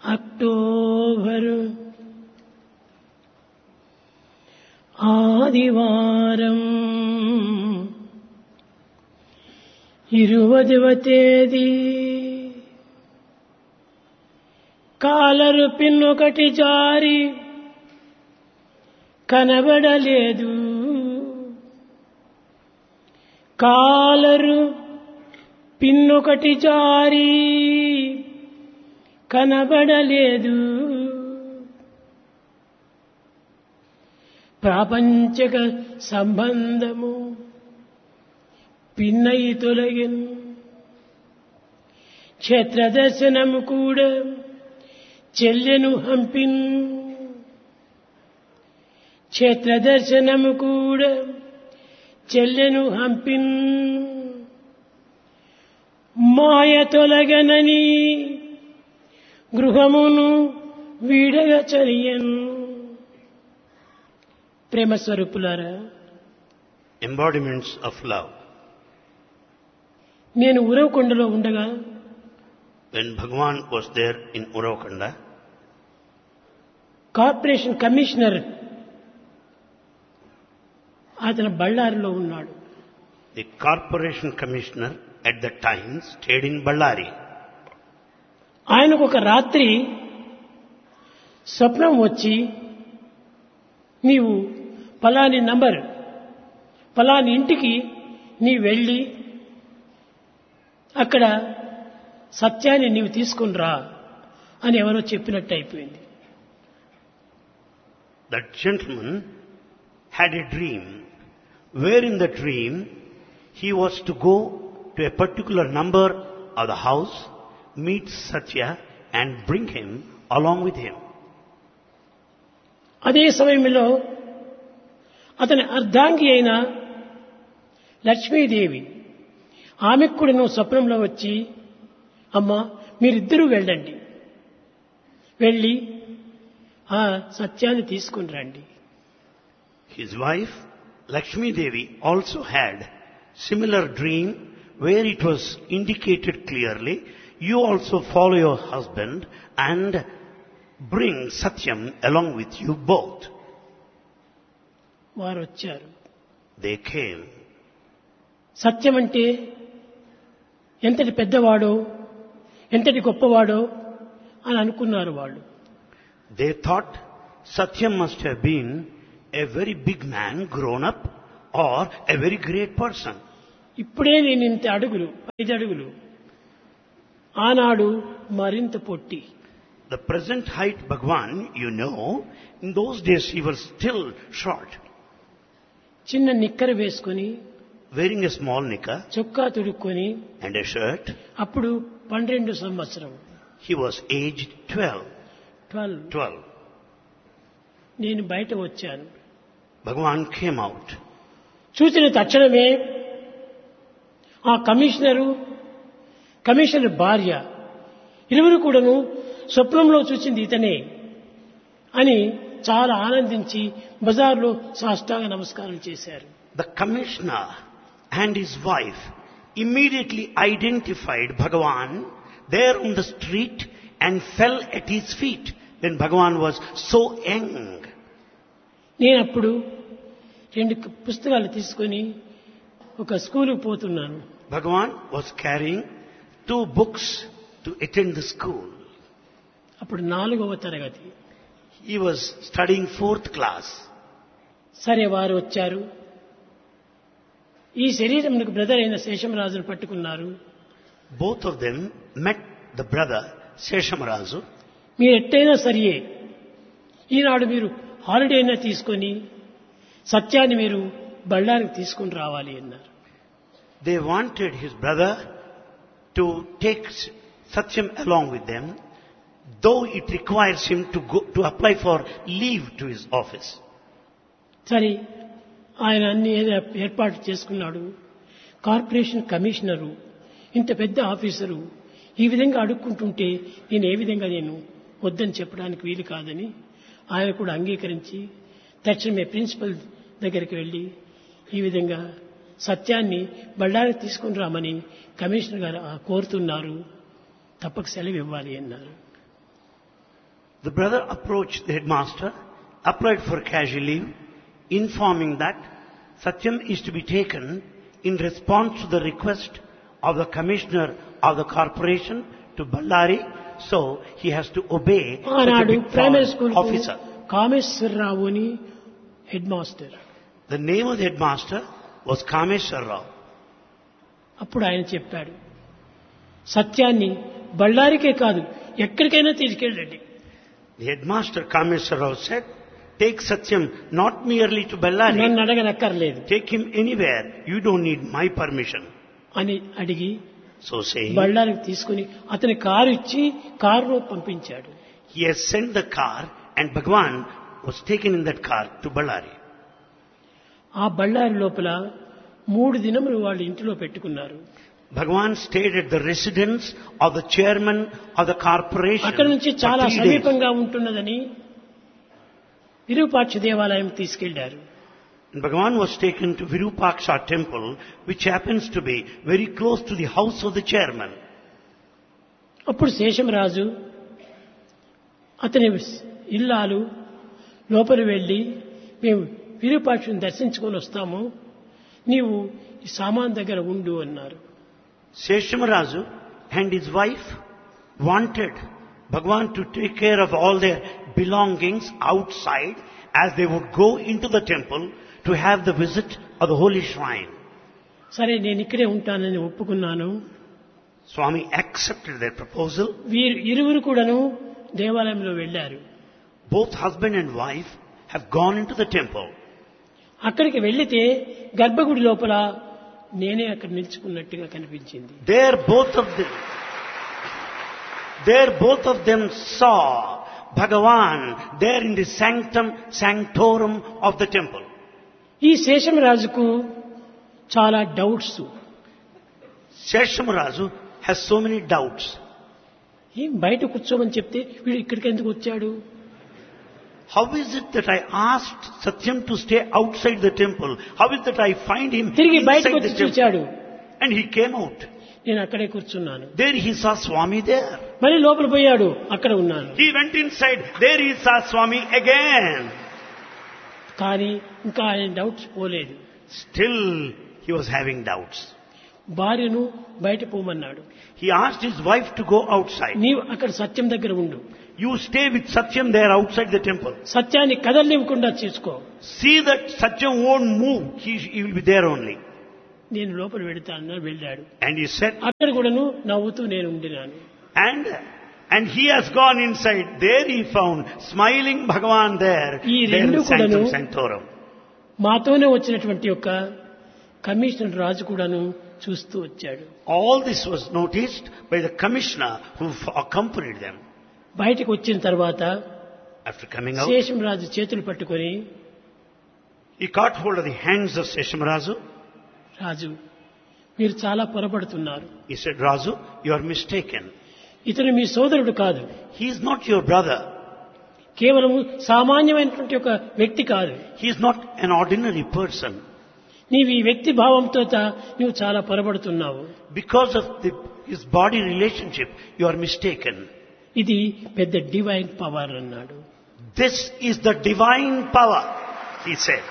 October ఆదివారం ఇరువదవ తేదీ collar పిన్నొకటి జారి కనబడలేదు కాలరు పిన్నొకటి జారి కనబడలేదు ప్రాపంచక సంబంధము పిన్నై తొలగిన్ క్షేత్రదర్శనము కూడా చెల్లెను హంపిన్ క్షేత్రదర్శనము కూడా చెల్లెను హంపిన్ మాయ తొలగనని గృహమును వీడగ చరియన్ ప్రేమ స్వరూపులారా embodiments of love. నేను ఉరవకొండలో ఉండగా When Bhagavan was there in Uravakanda, corporation commissioner అతను బళ్ళారిలో ఉన్నాడు the corporation commissioner at that time stayed in Ballari. ఆయనకు ఒక రాత్రి స్వప్నం వచ్చి నీవు ఫలాని నంబర్ ఫలాని ఇంటికి నీ వెళ్ళి అక్కడ సత్యాన్ని నీవు తీసుకుని రా అని ఎవరో చెప్పినట్టు అయిపోయింది That gentleman had a dream, where in the dream he was to go to a particular number of the house, meet Satya and bring him along with him. అదే సమయంలో అతని అర్ధాంగి అయిన లక్ష్మీదేవి ఆమెకు కూడా నువ్వు స్వప్నంలో వచ్చి అమ్మా మీరిద్దరూ వెళ్ళండి వెళ్ళి ఆ సత్యాన్ని తీసుకుని రండి His wife, Lakshmi Devi, also had similar dream where it was indicated clearly, you also follow your husband and bring Satyam along with you both. వారు వచ్చారు They came. సత్యం అంటే ఎంతటి పెద్దవాడో ఎంతటి గొప్పవాడో అని అనుకున్నారు వాళ్ళు They thought Satyam must have been a very big man grown up or a very great person. ఇప్పుడే నేను ఇంత అడుగులు ఐదు అడుగులు ఆనాడు మరింత పొట్టి The present height Bhagwan, you know, in those days he was still short, చిన్న నిక్కర వేసుకొని wearing a small knicker చొక్కా తుడుక్కొని and a shirt. అప్పుడు పన్నెండు సంవత్సరం He was aged 12. ట్వెల్వ్ 12. నేను బయట వచ్చాను Bhagwan came out. చూసిన తక్షణమే ఆ కమిషనరు కమిషనర్ భార్య ఇరువురు కూడాను స్వప్నంలో చూసింది ఇతనే అని చాలా ఆనందించి బజార్లో సాష్టాంగ నమస్కారం చేశారు The commissioner and his wife immediately identified Bhagavan there on the street and fell at his feet when Bhagavan was so young. నేను అప్పుడు రెండు పుస్తకాలు తీసుకొని ఒక స్కూలుకు పోతున్నాను Bhagavan was carrying two books to attend the school. అప్పుడు నాలుగవ తరగతి He was studying fourth class. సరే వారు వచ్చారు ఈ శరీరంకు బ్రదర్ అయిన శేషమరాజును పట్టుకున్నారు Both of them met the brother Seshamarazu. మీరు ఎట్టయినా సరియే ఈనాడు మీరు హాలిడే అయినా తీసుకొని సత్యాన్ని మీరు బళ్ళానికి తీసుకొని రావాలి అన్నారు They wanted his brother to take Satyam along with them, though it requires him to go, to apply for leave to his office. సరే ఆయన అన్ని ఏదో ఏర్పాటు చేసుకున్నాడు కార్పొరేషన్ కమిషనరు ఇంత పెద్ద ఆఫీసరు ఈ విధంగా అడుక్కుంటుంటే నేను ఏ విధంగా నేను వద్దని చెప్పడానికి వీలు కాదని ఆయన కూడా అంగీకరించి తక్షణమే ప్రిన్సిపల్ దగ్గరికి వెళ్ళి ఈ విధంగా సత్యాన్ని బళ్ళారికి తీసుకుని రామని కమిషనర్ గారు ఆ కోరుతున్నారు తప్పక సెలవు ఇవ్వాలి అన్నారు The brother approached the headmaster, applied for casual leave, informing that Satyam is to be taken in response to the request of the commissioner of the corporation to Ballari, so he has to obey such a ఆనాడు big primary foreign school officer. Kameswararao అని head master The name of the headmaster was Kameshwar Rao. అప్పుడు ఆయన చెప్పాడు సత్యాన్ని బళ్ళారికే కాదు ఎక్కడికైనా తీసుకెళ్ళండి The headmaster Kameshwar Rao said, take Satyam not merely to Ballari, నన్ను అడగనక్కర్లేదు take him anywhere. You don't need my permission. అని అడిగి So saying, బళ్ళారికి తీసుకుని అతని కారు ఇచ్చి కారులో పంపించాడు he has sent the car and Bhagwan was taken in that car to Ballari. ఆ బళ్ళారి లోపల మూడు దినములు వాళ్ళు ఇంటిలో పెట్టుకున్నారు Bhagwan stayed at the residence of the chairman of the corporation అక్కడి నుంచి for చాలా three days. సమీపంగా ఉంటున్నదని విరూపాక్ష దేవాలయం తీసుకెళ్లారు And Bhagavan was taken to Virupaksha temple, which happens to be very close to the house of the chairman. అప్పుడు శేషమరాజు అతని ఇల్లాలు లోపల వెళ్ళి మేము విరూపాక్షుని దర్శించుకొని వస్తాము నీవు ఈ సామాన్ దగ్గర ఉండు అన్నారు Seshamarazu and his wife wanted Bhagwan to take care of all their belongings outside as they would go into the temple to have the visit of the holy shrine. సరే నేను ఇక్కడే ఉంటానని ఒప్పుకున్నాను Swami accepted their proposal. వీరు ఇరువురు కూడాను దేవాలయంలో వెళ్ళారు Both husband and wife have gone into the temple. అక్కడికి వెళ్లితే గర్భగుడి లోపల నేనే అక్కడ నిల్చుకున్నట్టుగా కనిపించింది There both of them, there both of them saw Bhagavan there in the sanctum sanctorum of the temple. ఈ శేషమరాజుకు చాలా doubts Seshamarazu has so many doubts. ఏం బయట కూర్చోమని చెప్తే వీడు ఇక్కడికి ఎందుకు వచ్చాడు How is it that I asked Satyam to stay outside the temple? How is it that I find him తిరిగి బయటకు inside వచ్చి the temple? చూచాడు And he came out. నేను అక్కడే కూర్చున్నాను There he saw Swami there. మళ్ళీ లోపల పోయాడు అక్కడ ఉన్నాను He went inside. There he saw Swami again. కానీ ఇంకా ఆయన డౌట్స్ పోలేదు Still he was having doubts. భార్యను బయట పోమన్నాడు He asked his wife to go outside. నీవు అక్కడ సత్యం దగ్గర ఉండు You stay with Satyam there outside the temple. సత్యాన్ని కదలనివ్వకుండా చేసుకో See that Satyam won't move. He, he will be there only. నేను లోపల వెళతానని వెళ్ళాడు And he said, అక్కడ కూడాను నవ్వుతూ నేను ఉండినాను and and he has gone inside. There he found smiling Bhagavan there. ఈ There in రెండు Sanctum కూడాను Sanctorum. మాతోనే వచ్చినటువంటి యొక్క కమిషనర్ రాజు కూడాను చూస్తూ వచ్చాడు All this was noticed by the commissioner who f- accompanied them. బయటకు వచ్చిన తర్వాత After coming out, శేషం రాజు చేతులు పట్టుకొని he caught hold of the hands of Seshamarazu. రాజు మీరు చాలా పొరపడుతున్నారు He said, Razu, you are mistaken. ఇతను మీ సోదరుడు కాదు He is not your brother. కేవలం సామాన్యమైనటువంటి ఒక వ్యక్తి కాదు He is not an ordinary person. నీవు ఈ వ్యక్తి భావంతో తా- నువ్వు చాలా పొరపడుతున్నావు Because of the, his body relationship, you are mistaken. ఇది పెద్ద డివైన్ పవర్ అన్నాడు This is the divine power, he said.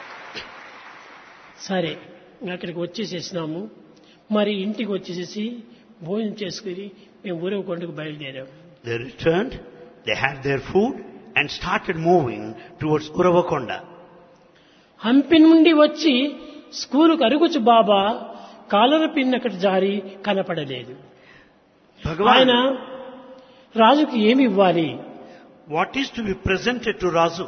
సరే ఇంకా అక్కడికి వచ్చేసేసినాము మరి ఇంటికి వచ్చేసేసి భోజనం చేసుకుని మేము ఊరవకొండకు బయలుదేరాము They returned, they had their food and started moving towards Uravakonda. Hampi నుండి వచ్చి స్కూలుకు అరుగుచు బాబా కాలర పిన్ అక్కడ జారి కనపడలేదు ఆయన Bhagavan, రాజుకి ఏమి ఇవ్వాలి what is to be presented to Razu?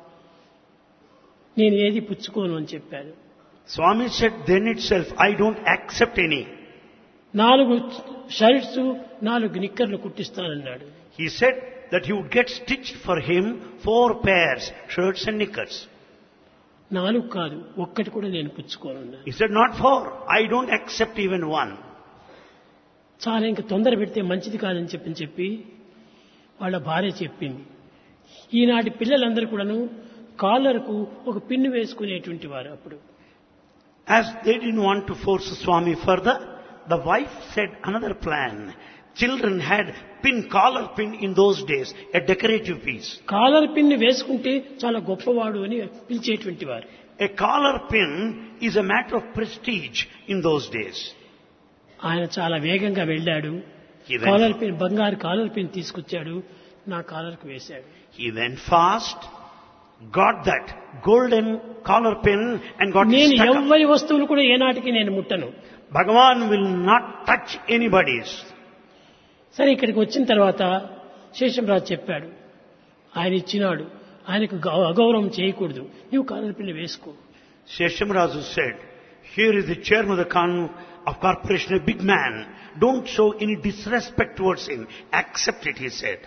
నేను ఏది పుచ్చుకోను అని చెప్పాను Swami said then itself, I don't accept any. నాలుగు షర్ట్స్ నాలుగు నిక్కర్లు కుట్టిస్తానన్నాడు He said that he would get stitched for him four pairs, shirts and knickers. నాలుగు కాదు ఒక్కటి కూడా నేను పుచ్చుకోనున్నాను He said, not four. I don't accept even one. చాలా ఇంకా తొందర పెడితే మంచిది కాదని చెప్పని చెప్పి వాళ్ళ భార్య చెప్పింది ఈనాటి పిల్లలందరూ కూడాను కాలర్కు ఒక పిన్ను వేసుకునేటువంటి వారు అప్పుడు As they didn't want to force Swami further, the wife said another plan. Children had pin, collar pin in those days, a decorative piece. Collar pin వేసుకుంటే చాలా గొప్పవాడు అని పిలిచేటువంటి వారు A collar pin is a matter of prestige in those days. ఆయన చాలా వేగంగా వెళ్ళాడు He collar went, pin బంగారు కాలర్ పిన్ తీసుకొచ్చాడు నా కాలర్కు వేశాడు he went fast, got that golden collar pin and got it నేను stuck up. ఎవ్వరి వస్తువులు కూడా ఏనాటికి నేను ముట్టను Bhagavan will not touch anybody's. సరే ఇక్కడికి వచ్చిన తర్వాత శేషంరాజు చెప్పాడు ఆయన ఇచ్చినాడు ఆయనకు గౌ- అగౌరవం చేయకూడదు నువ్వు కాలర్ పిన్ వేసుకో Sheshamrazu said, here is the chairman of the con- of corporation, a big man. Don't show any disrespect towards him. Accept it, he said.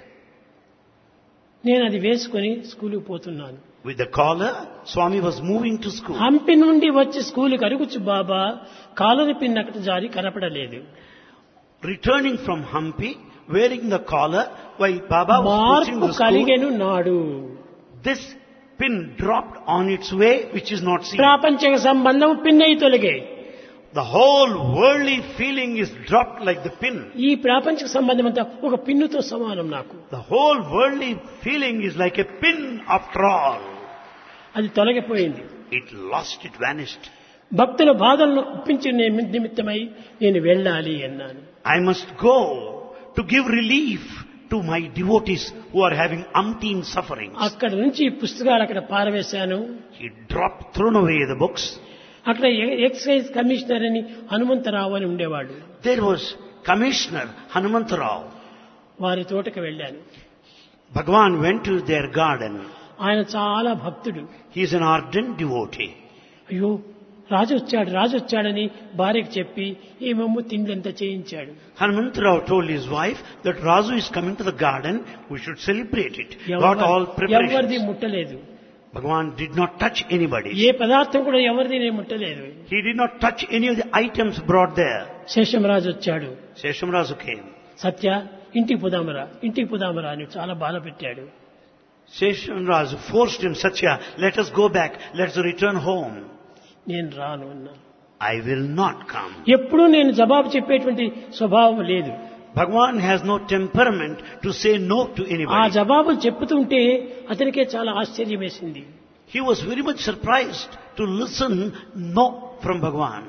నేను అది వేసుకొని స్కూలుకు పోతున్నాను With the collar, Swami was moving to school. Hampi నుండి వచ్చి స్కూలుకి అరుగుచ్చు బాబా caller pin అక్కడ జారి కనపడలేదు Returning from Hampi, wearing the collar, while Baba was pushing మార్పు the school, కలిగెను నాడు this pin dropped on its way, which is not seen. ప్రాపంచిక సంబంధం పిన్ అయి తొలగే The whole worldly feeling is dropped like the pin. ఈ ప్రాపంచిక సంబంధం అంతా ఒక పిన్నుతో సమానం నాకు The whole worldly feeling is like a pin after all. అది తొలగిపోయింది It lost, it vanished. భక్తుల బాధలను ఒప్పించి నేను నిమిత్తమై నేను వెళ్ళాలి అన్నాను I must go to give relief to my devotees who are having umpteen sufferings. అక్కడ నుంచి ఈ పుస్తకాలు అక్కడ పారవేశాను He dropped, thrown away the books. అక్కడ ఎ- ఎక్సైజ్ కమిషనర్ అని హనుమంతరావు అని ఉండేవాడు There was Commissioner Hanumantarao. వారి తోటకు వెళ్ళాను Bhagavan went to their garden. ఆయన చాలా భక్తుడు He is an ardent devotee. అయ్యో రాజు వచ్చాడు రాజు వచ్చాడని భార్యకు చెప్పి ఏమేమో తిండంతా చేయించాడు Hanumantarao told his wife that Razu is coming to the garden, we should celebrate it. Got all ఎవరి- ఎవరిది preparations. ముట్టలేదు Bhagavan did not touch anybody. ఏ పదార్థం కూడా ఎవరిది నేను ముట్టలేదు He did not touch any of the items brought there. Seshamraju వచ్చాడు Seshamrazu came. సత్య ఇంటికి పోదామరా ఇంటికి పోదామరా అని చాలా బాధ పెట్టాడు Seshamrazu forced him, Satya, let us go back, let us return home. నేను రాను అన్నా I will not come. ఎప్పుడూ నేను జవాబు చెప్పేటువంటి స్వభావం లేదు Bhagavan has no temperament to say no to ఆ anybody. జవాబులు చెప్పుతుంటే అతనికే చాలా ఆశ్చర్యం వేసింది He was very much surprised to listen no from Bhagavan.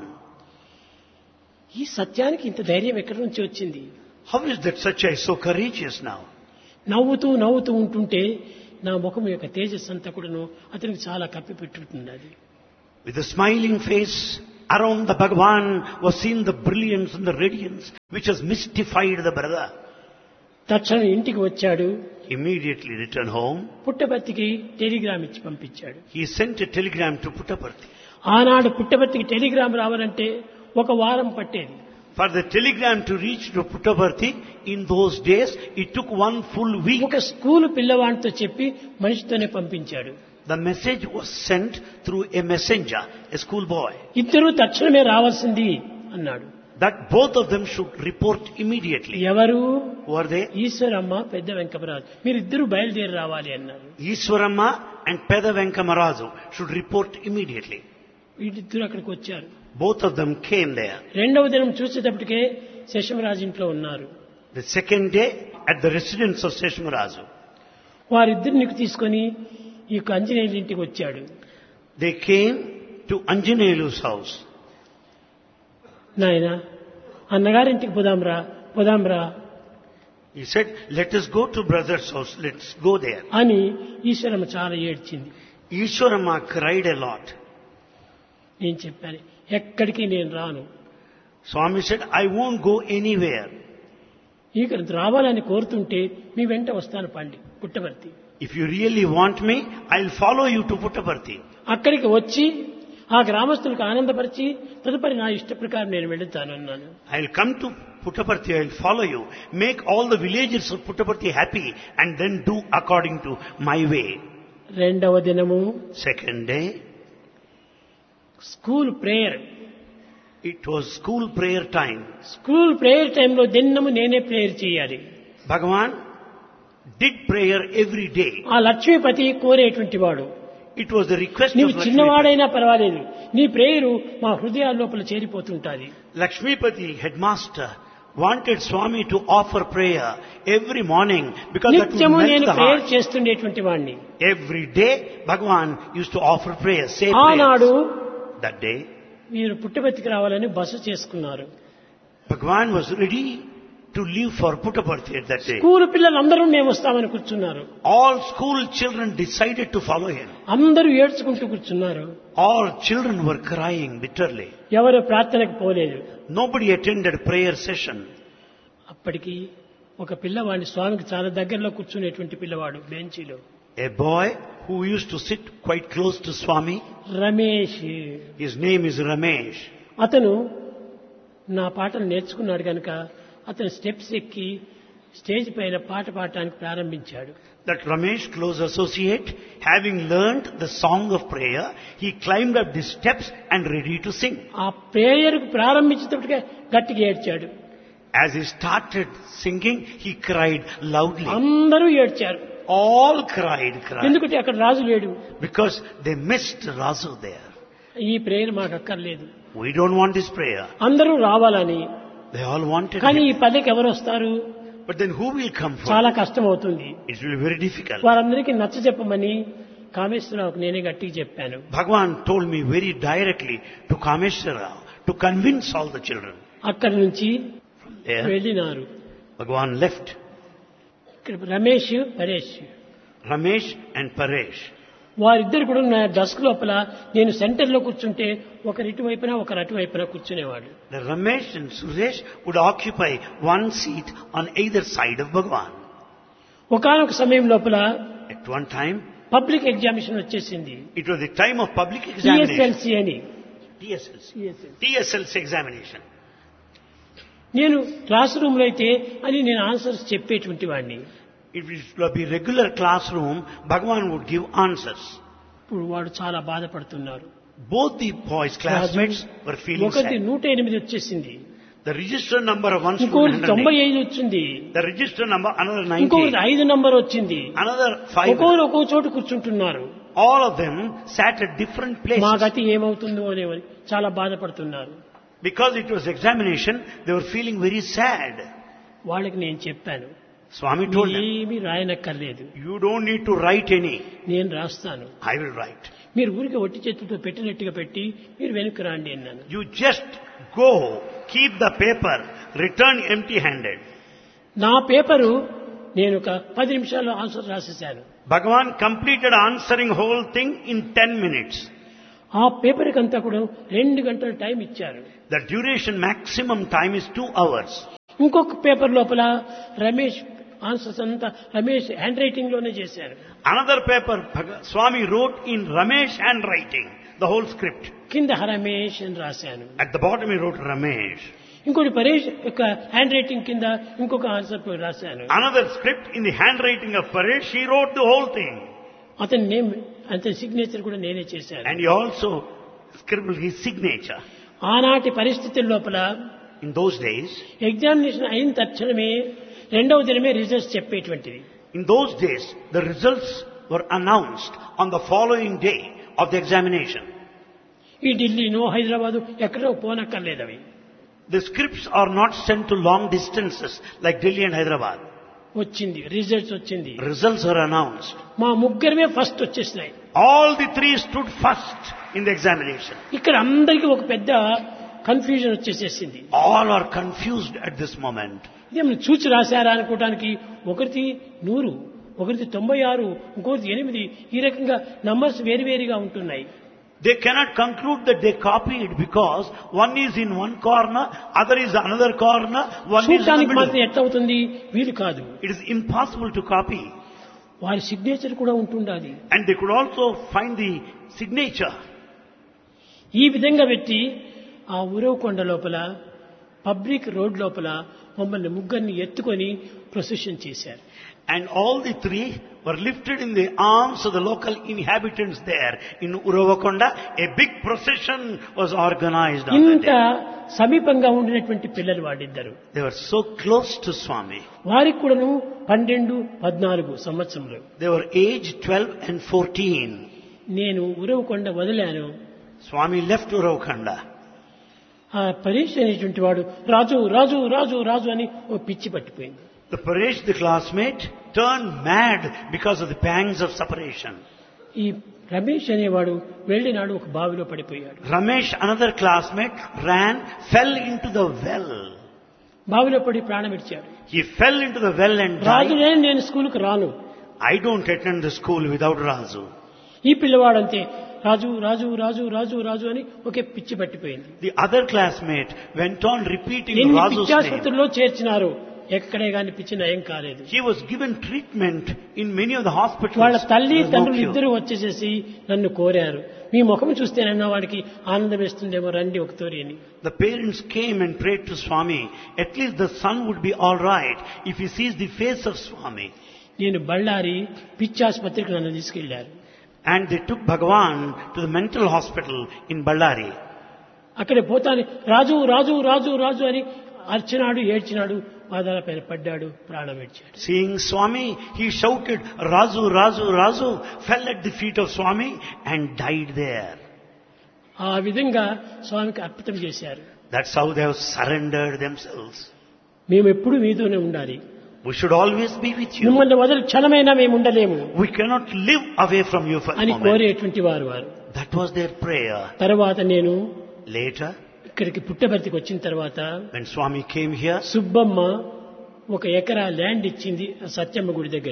ఈ సత్యానికి ఇంత ధైర్యం ఎక్కడి నుంచి వచ్చింది How is that Satya is so courageous now? నవ్వుతూ నవ్వుతూ ఉంటుంటే నా ముఖం యొక్క తేజస్సు అంతా కూడాను అతనికి చాలా కప్పి పెట్టుతున్నది With a smiling face, around the Bhagavan was seen the brilliance and the radiance which has mystified the brother. తక్షణం ఇంటికి వచ్చాడు Immediately returned home. పుట్టపర్తికి టెలిగ్రామ్ ఇచ్చి పంపించాడు He sent a telegram to Puttaparthi. ఆనాడు పుట్టపర్తికి టెలిగ్రామ్ రావాలంటే ఒక వారం పట్టేది For the telegram to reach to Puttaparthi, in those days, it took one full week. ఒక స్కూల్ పిల్లవాడితో చెప్పి మనిషితోనే పంపించాడు The message was sent through a messenger, a schoolboy, ఇద్దరూ తక్షణమే రావాల్సింది అన్నాడు that both of them should report immediately. ఎవరు Who are they? ఈశ్వరమ్మ పెద్ద వెంకమరాజు మీరిద్దరూ బయలుదేరి రావాలి అన్నారు Iswaramma and Peda Venkamarazu should report immediately. వీళ్ళిద్దరూ అక్కడికి వచ్చారు Both of them came there. రెండవ దినం చూసేటప్పటికే శశమరాజు ఇంట్లో ఉన్నారు The second day, at the residence of Seshamarazu, వారిద్దరిని తీసుకొని ఈ యొక్క ఆంజనేయుల ఇంటికి వచ్చాడు they came to Anjaneyalu's house. నాయన అన్నగారింటికి పోదాంరా పోదాంరా He said, let us go to brother's house, let's go there. అని ఈశ్వరమ్మ చాలా ఏడ్చింది Ishwarama cried a lot. నేను చెప్పాను ఎక్కడికి నేను రాను Swami said, I won't go anywhere. ఇక రావాలని కోరుతుంటే మీ వెంట వస్తాను పండి పుట్టవర్తి If you really want me, I'll follow you to Puttaparthi. అక్కడికి వచ్చి ఆ గ్రామస్తులకు ఆనందపరిచి తదుపరి నా ఇష్ట ప్రకారం నేను వెళుతాను అన్నాను I'll come to Puttaparthi, I'll follow you. Make all the villagers of Puttaparthi happy and then do according to my way. రెండవ దినము Second day, school prayer it was school prayer time. School prayer టైంలో దినము నేనే prayer చేయాలి Bhagavan did prayer every day. ఆ లక్ష్మీపతి కోరేటువంటి వాడు It was the request నీవు of Lakshmipati. చిన్నవాడైనా పర్వాలేదు నీ ప్రేయరు మా హృదయాల లోపల చేరిపోతుంటాది Lakshmipati, headmaster, wanted Swami to offer prayer every morning because that would నిత్యము melt నేను the ప్రేయర్ heart. చేస్తుండేటువంటి వాడిని Every day, Bhagavan used to offer prayer, say ఆనాడు prayers. That day, మీరు పుట్టబతికి రావాలని బస చేసుకున్నారు Bhagavan was ready to leave for Puttaparthi at that day. School పిల్లలందరూ మేము వస్తామని కూర్చున్నారు All school children decided to follow him. అందరూ ఏడ్చుకుంటూ కూర్చున్నారు All children were crying bitterly. ఎవరు ప్రార్థనకు పోలేదు Nobody attended prayer session. అప్పటికి ఒక పిల్లవాడిని స్వామికి చాలా దగ్గరలో కూర్చునేటువంటి పిల్లవాడు బెంచీలో A boy who used to sit quite close to Swami, Ramesh his name is Ramesh. అతను నా పాటలు నేర్చుకున్నాడు కనుక అతను స్టెప్స్ ఎక్కి స్టేజ్ పైన పాట పాడటానికి ప్రారంభించాడు That Ramesh, close associate, having learnt the song of prayer, he climbed up the steps and ready to sing. ఆ ప్రేయర్కు ప్రారంభించేటప్పటికే గట్టిగా ఏడ్చాడు As he started singing, he cried loudly. అందరూ ఏడ్చారు All cried, cried. ఎందుకంటే అక్కడ రాజు లేడు Because they missed Rasu there. ఈ prayer మాకు అక్కర్లేదు We don't want this prayer. అందరూ రావాలని They all wanted కానీ him. ఈ పల్లెకి ఎవరు వస్తారు But then who will come for? చాలా కష్టం అవుతుంది It will be very difficult. వారందరికీ నచ్చ చెప్పమని కామేశ్వరరావుకు నేనే గట్టిగా చెప్పాను Bhagavan told me very directly to Kameshwara to convince all the children. అక్కడి నుంచి From there, వెళ్ళినారు Bhagavan left. ఇక్కడ Ramesh Paresh Ramesh and Paresh. వారిద్దరు కూడా నా డస్క్ లోపల నేను సెంటర్లో కూర్చుంటే ఒకరు ఇటువైపున ఒకరు అటువైపున కూర్చునేవాడు The Ramesh and Suresh would occupy one seat on either side of Bhagavan. ఒకనొక సమయం లోపల At one time, public examination వచ్చేసింది it was the time of public examination. TSLC అని TSLC. TSLC examination. నేను క్లాస్ రూమ్ లో అయితే అని నేను ఆన్సర్స్ చెప్పేటువంటి వాడిని If it would be regular classroom, Bhagavan would give answers. ఇప్పుడు వాడు చాలా బాధపడుతున్నారు Both the boys' classmates were feeling ఒకటి sad. నూట ఎనిమిది వచ్చేసింది The register number of one ఇంకొకటి student, తొంభై 108. ఐదు వచ్చింది the register number another ఇంకొకటి 90, ఐదు నంబర్ వచ్చింది another five. ఒక్కొక్కరు ఒక్కో చోటు కూర్చుంటున్నారు All of them sat at different మా places. గతి ఏమవుతుందో అనేవని చాలా బాధపడుతున్నారు Because it was examination, they were feeling very sad. వాళ్ళకి నేను చెప్పాను Swami told them, ఏమీ రాయనక్కర్లేదు you don't need to write any. నేను రాస్తాను I will write. మీరు ఊరికి ఒట్టి చేతులతో పెట్టినట్టుగా పెట్టి మీరు వెనక్కి రాండి అన్నాను You just go, keep the paper, return empty handed. నా పేపరు నేను ఒక పది నిమిషాల్లో ఆన్సర్ రాసేశాను Bhagavan completed answering whole thing in 10 minutes. ఆ పేపర్కి అంతా కూడా రెండు గంటల టైం ఇచ్చారు The duration maximum time is 2 hours. ఇంకొక పేపర్ లోపల రమేష్ ఆన్సర్స్ అంతా రమేష్ హ్యాండ్ రైటింగ్ లోనే చేశారు Another paper, Bhag- Swami wrote in Ramesh handwriting, the whole script. కింద రమేష్ అని రాశాను At the bottom he wrote Ramesh. ఇంకోటి పరేష్ యొక్క హ్యాండ్ రైటింగ్ కింద ఇంకొక ఆన్సర్ రాశాను Another script in the handwriting of Paresh, he wrote the whole thing. అతని name అతని సిగ్నేచర్ కూడా నేనే చేశాను And he also scribbled his signature. ఆనాటి పరిస్థితుల లోపల In those days, ఎగ్జామినేషన్ అయిన తక్షణమే రెండవ దినమే రిజల్ట్స్ చెప్పేటువంటిది in those days, the results were announced on the following day of the examination. ఈ ఢిల్లీనో హైదరాబాదు ఎక్కడో పోనక్కర్లేదు అవి The scripts are not sent to long distances like Delhi and Hyderabad. వచ్చింది results వచ్చింది Results are announced. మా ముగ్గురమే first వచ్చేసినాయి All the three stood first in the examination. ఇక్కడ అందరికీ ఒక పెద్ద కన్ఫ్యూజన్ వచ్చేసేసింది All are confused at this moment. ఇదేమన్నా చూచి రాశారా అనుకోవడానికి ఒకరిది నూరు ఒకరిది తొంభై ఆరు ఇంకొకరిది ఎనిమిది ఈ రకంగా నంబర్స్ వేరువేరుగా ఉంటున్నాయి They cannot conclude that they copied because one is in one corner, other is another corner, one is in the చూడటానికి మాత్రం middle. ఎట్లా అవుతుంది వీలు కాదు It is impossible to copy. వారి సిగ్నేచర్ కూడా ఉంటుండాలి And they could also find the signature. ఈ విధంగా పెట్టి ఆ ఉరవకొండ లోపల పబ్లిక్ రోడ్ లోపల మమ్మల్ని ముగ్గురిని ఎత్తుకొని ప్రొసెషన్ చేశారు And all the three were lifted in the arms of the local inhabitants there in Uravakonda. A big procession was organized on that ఇంత day. సమీపంగా ఉండినటువంటి పిల్లలు వాడిద్దరు They were so close to Swami. వారికి కూడాను పన్నెండు పద్నాలుగు సంవత్సరములు They were aged 12 and 14. నేను ఉరవకొండ వదిలాను Swami left Uravakanda. ఆ పరీక్ష అనేటువంటి వాడు రాజు రాజు రాజు రాజు అని ఓ పిచ్చి పట్టిపోయింది The Paresh, the classmate, turned mad because of the pangs of separation. ఈ రమేష్ అనేవాడు వెళ్ళినాడు ఒక బావిలో పడిపోయాడు Ramesh, another classmate, ran, fell into the well. బావిలో పడి ప్రాణం ఇచ్చాడు He fell into the well and Raju died. నేను నేను స్కూల్కి రాను I don't attend the school without Razu. ఈ పిల్లవాడంతే రాజు రాజు రాజు రాజు రాజు అని ఒకే పిచ్చి పట్టిపోయింది The other classmate went on repeating ఎన్ని Razu's name. పిచ్చాసుపత్రుల్లో చేర్చినారు ఎక్కడే గాని పిచ్చి నయం కాలేదు He was given treatment in many of the hospitals. వాళ్ళ తల్లి There was no తండ్రులు cure. ఇద్దరు వచ్చేసేసి నన్ను కోరారు మీ ముఖం చూస్తేనన్నా వాడికి ఆనందం వేస్తుందేమో రండి ఒకతోరి అని The parents came and prayed to Swami. At least the son would be all right if he sees the face of Swami. నేను బళ్ళారి పిచ్చాసుపత్రికి నన్ను తీసుకెళ్లారు And they took Bhagavan to the mental hospital in Ballari. అక్కడ పోతాను రాజు రాజు రాజు రాజు అని అర్చినాడు ఏడ్చినాడు పాదాల పైన పడ్డాడు ప్రాణం విడిచాడు Seeing Swami, he shouted, Razu, Razu, Razu, fell at the feet of Swami and died there. ఆ విధంగా స్వామికి అర్పితం చేశారు That's how they have surrendered themselves. మేము ఎప్పుడు మీతోనే ఉండాలి We should always be with you. మిమ్మల్ని వదిలి క్షణమైనా మేము ఉండలేము We cannot live away from you for a అని moment. కోరేటువంటి వారు వారు That was their prayer. తర్వాత నేను Later, ఇక్కడికి పుట్టబర్తికి వచ్చిన తర్వాత when Swami came here, Subbamma ఒక ఎకరా ల్యాండ్ ఇచ్చింది ఆ సత్యమ్మ గుడి దగ్గర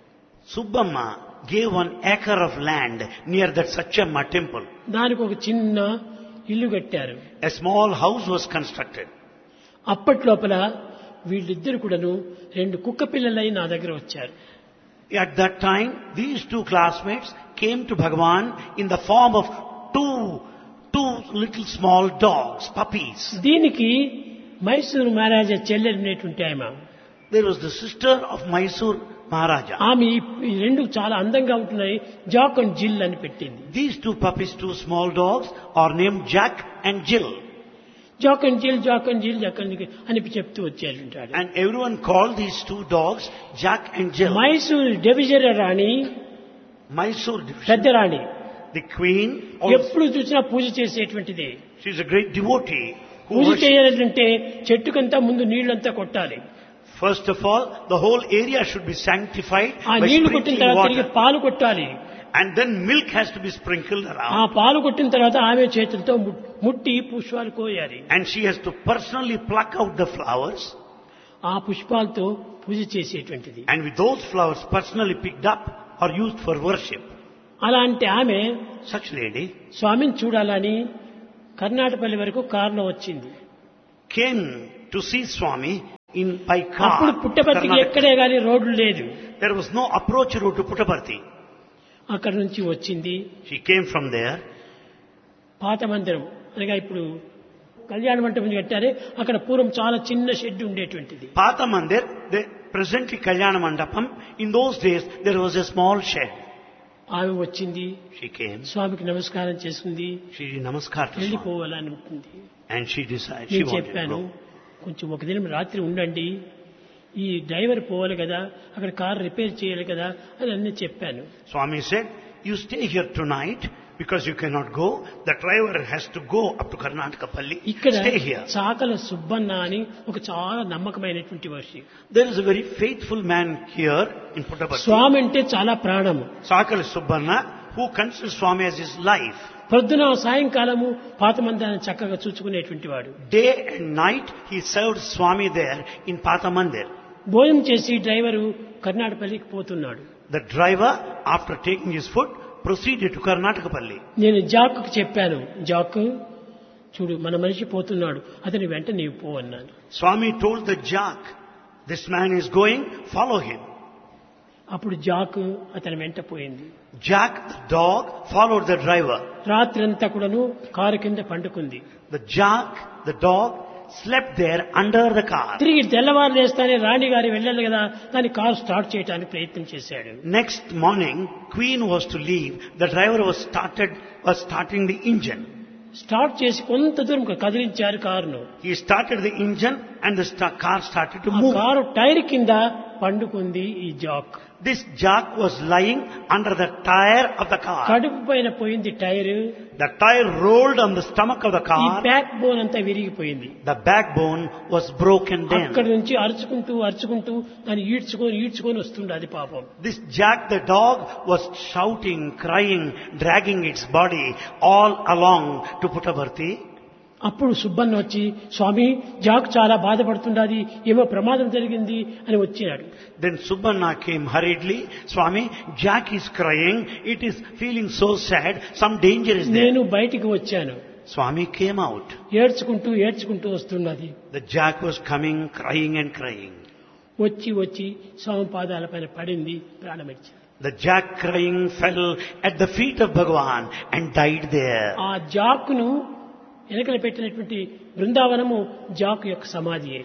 Subbamma gave one acre of land near that Satchamma temple. దానికి ఒక చిన్న ఇల్లు కట్టారు A small house was constructed. అప్పట్లోపల వీళ్ళిద్దరు కూడాను రెండు కుక్క పిల్లలై నా దగ్గర వచ్చారు At that time, these two classmates came to Bhagavan in the form of two, two little small dogs, puppies. దీనికి మైసూరు మహారాజా చెల్లెలినేటువంటి ఆమె There was the sister of Mysore Maharaja. ఆమె ఈ- ఈ రెండు చాలా అందంగా ఉంటున్నాయి జాక్ అండ్ జిల్ అని పెట్టింది These two puppies, two small dogs, are named Jack and Jill. Jack and Jill Jack and Jill Jack and Jill అని చెప్తూ వచ్చారు And everyone called these two dogs Jack and Jill. Mysore division రాణి Mysore division. పెద్ద రాణి The queen, also, ఎప్పుడు చూసినా పూజ చేసేటువంటిది she's a great devotee. Who puja worships- చేయాలంటే చెట్టుకంతా ముందు నీళ్లంతా కొట్టాలి First of all, the whole area should be sanctified ఆ by నీళ్లు కొట్టిన sprinkling తర్వాత తిరిగి water. పాలు కొట్టాలి And then milk has to be sprinkled ఆ around. పాలు కొట్టిన తర్వాత ఆమె చేతులతో ము- ముట్టి పుష్పాలు కోయాలి And she has to personally pluck out the flowers. ఆ పుష్పాలతో పూజ చేసేటువంటిది And with those flowers personally picked up are used for worship. అలాంటి ఆమె Such lady స్వామిని చూడాలని కర్ణాటపల్లి వరకు కారులో వచ్చింది came to see Swami in by అప్పుడు car. పుట్టపర్తికి Karnataka. ఎక్కడే గాని రోడ్లు లేదు There was no approach route to Puttaparthi. అక్కడి నుంచి వచ్చింది She came from there. పాత మందిరం అనగా ఇప్పుడు కళ్యాణ మంటపం కట్టారే అక్కడ పూర్వం చాలా చిన్న షెడ్ ఉండేటువంటిది Pata Mandir, they, presently Kalyana Mandapam, in those days there was a small shed. ఆమె వచ్చింది She came, స్వామికి నమస్కారం చేసుకుంది she did namaskar to Swami. వెళ్ళిపోవాలని ఉంటుంది And she decided, she నేను wanted to చెప్పాను go. కొంచెం ఒక దినం రాత్రి ఉండండి ఈ డ్రైవర్ పోవాలి కదా అక్కడ కార్ రిపేర్ చేయాలి కదా అని అన్నీ చెప్పాను Swami said, you stay here tonight because you cannot go. The driver has to go up to Karnataka Palli. ఇక్కడ Stay here. చాకల సుబ్బన్న అని ఒక చాలా నమ్మకమైనటువంటి Varshi There is a very faithful man here in Puttaparthi. స్వామి అంటే చాలా ప్రాణము Sakala Subbanna, who considers Swami as his life. పొద్దున సాయంకాలము పాత మందిరాన్ని చక్కగా చూసుకునేటువంటి వాడు Day and night he served Swami there in Pata Mandir. భోజనం చేసి డ్రైవరు కర్ణాటకపల్లికి పోతున్నాడు The driver, after taking his food, proceeded to Karnataka Palli. నేను జాక్కు చెప్పాను జాక్ చూడు మన మనిషి పోతున్నాడు అతని వెంట నీవు పో అన్నాను Swami told the jack, this man is going, follow him. అప్పుడు జాక్ అతని వెంట పోయింది Jack, the dog, followed the driver. రాత్రంతా కూడాను కారు కింద పండుకుంది The jack, the dog, slept there under the car. తిరిగి తెల్లవారు లేస్తానే రాణి గారి వెళ్ళాలి కదా కానీ కారు స్టార్ట్ చేయడానికి ప్రయత్నం చేశాడు Next morning, Queen was to leave. The driver was started, was starting the engine. Start చేసి కొంత దూరం కదిలించారు కారును He started the engine and the sta- car started to ఆ move. కారు టైర్ కింద పండుకుంది ఈ Jack This jack was lying under the tire of the car. కడుపు పైన పోయింది tyre The tire rolled on the stomach of the ఈ car. Back bone అంతా విరిగిపోయింది The backbone was broken అక్కడ then. నుంచి అరుచుకుంటూ అరుచుకుంటూ దాన్ని ఈడ్చుకొని ఈడ్చుకొని వస్తుంది అది పాపం This Jack the dog was shouting, crying, dragging its body all along to Puttaparthi. అప్పుడు సుబ్బన్న వచ్చి స్వామి జాక్ చాలా బాధపడుతుండాది ఏమో ప్రమాదం జరిగింది అని వచ్చినాడు Then Subbanna came hurriedly. Swami, Jack is crying. It is feeling so sad. Some danger is there. నేను బయటికి వచ్చాను Swami came out. ఏడ్చుకుంటూ ఏడ్చుకుంటూ వస్తున్నది The Jack was coming, crying and crying. వచ్చి వచ్చి స్వామి పాదాలపైన పడింది ప్రాణమిచ్చాడు The Jack crying fell at the feet of Bhagavan and died there. ఆ జాక్ను వెనకలు పెట్టినటువంటి బృందావనము జాక్ యొక్క సమాధియే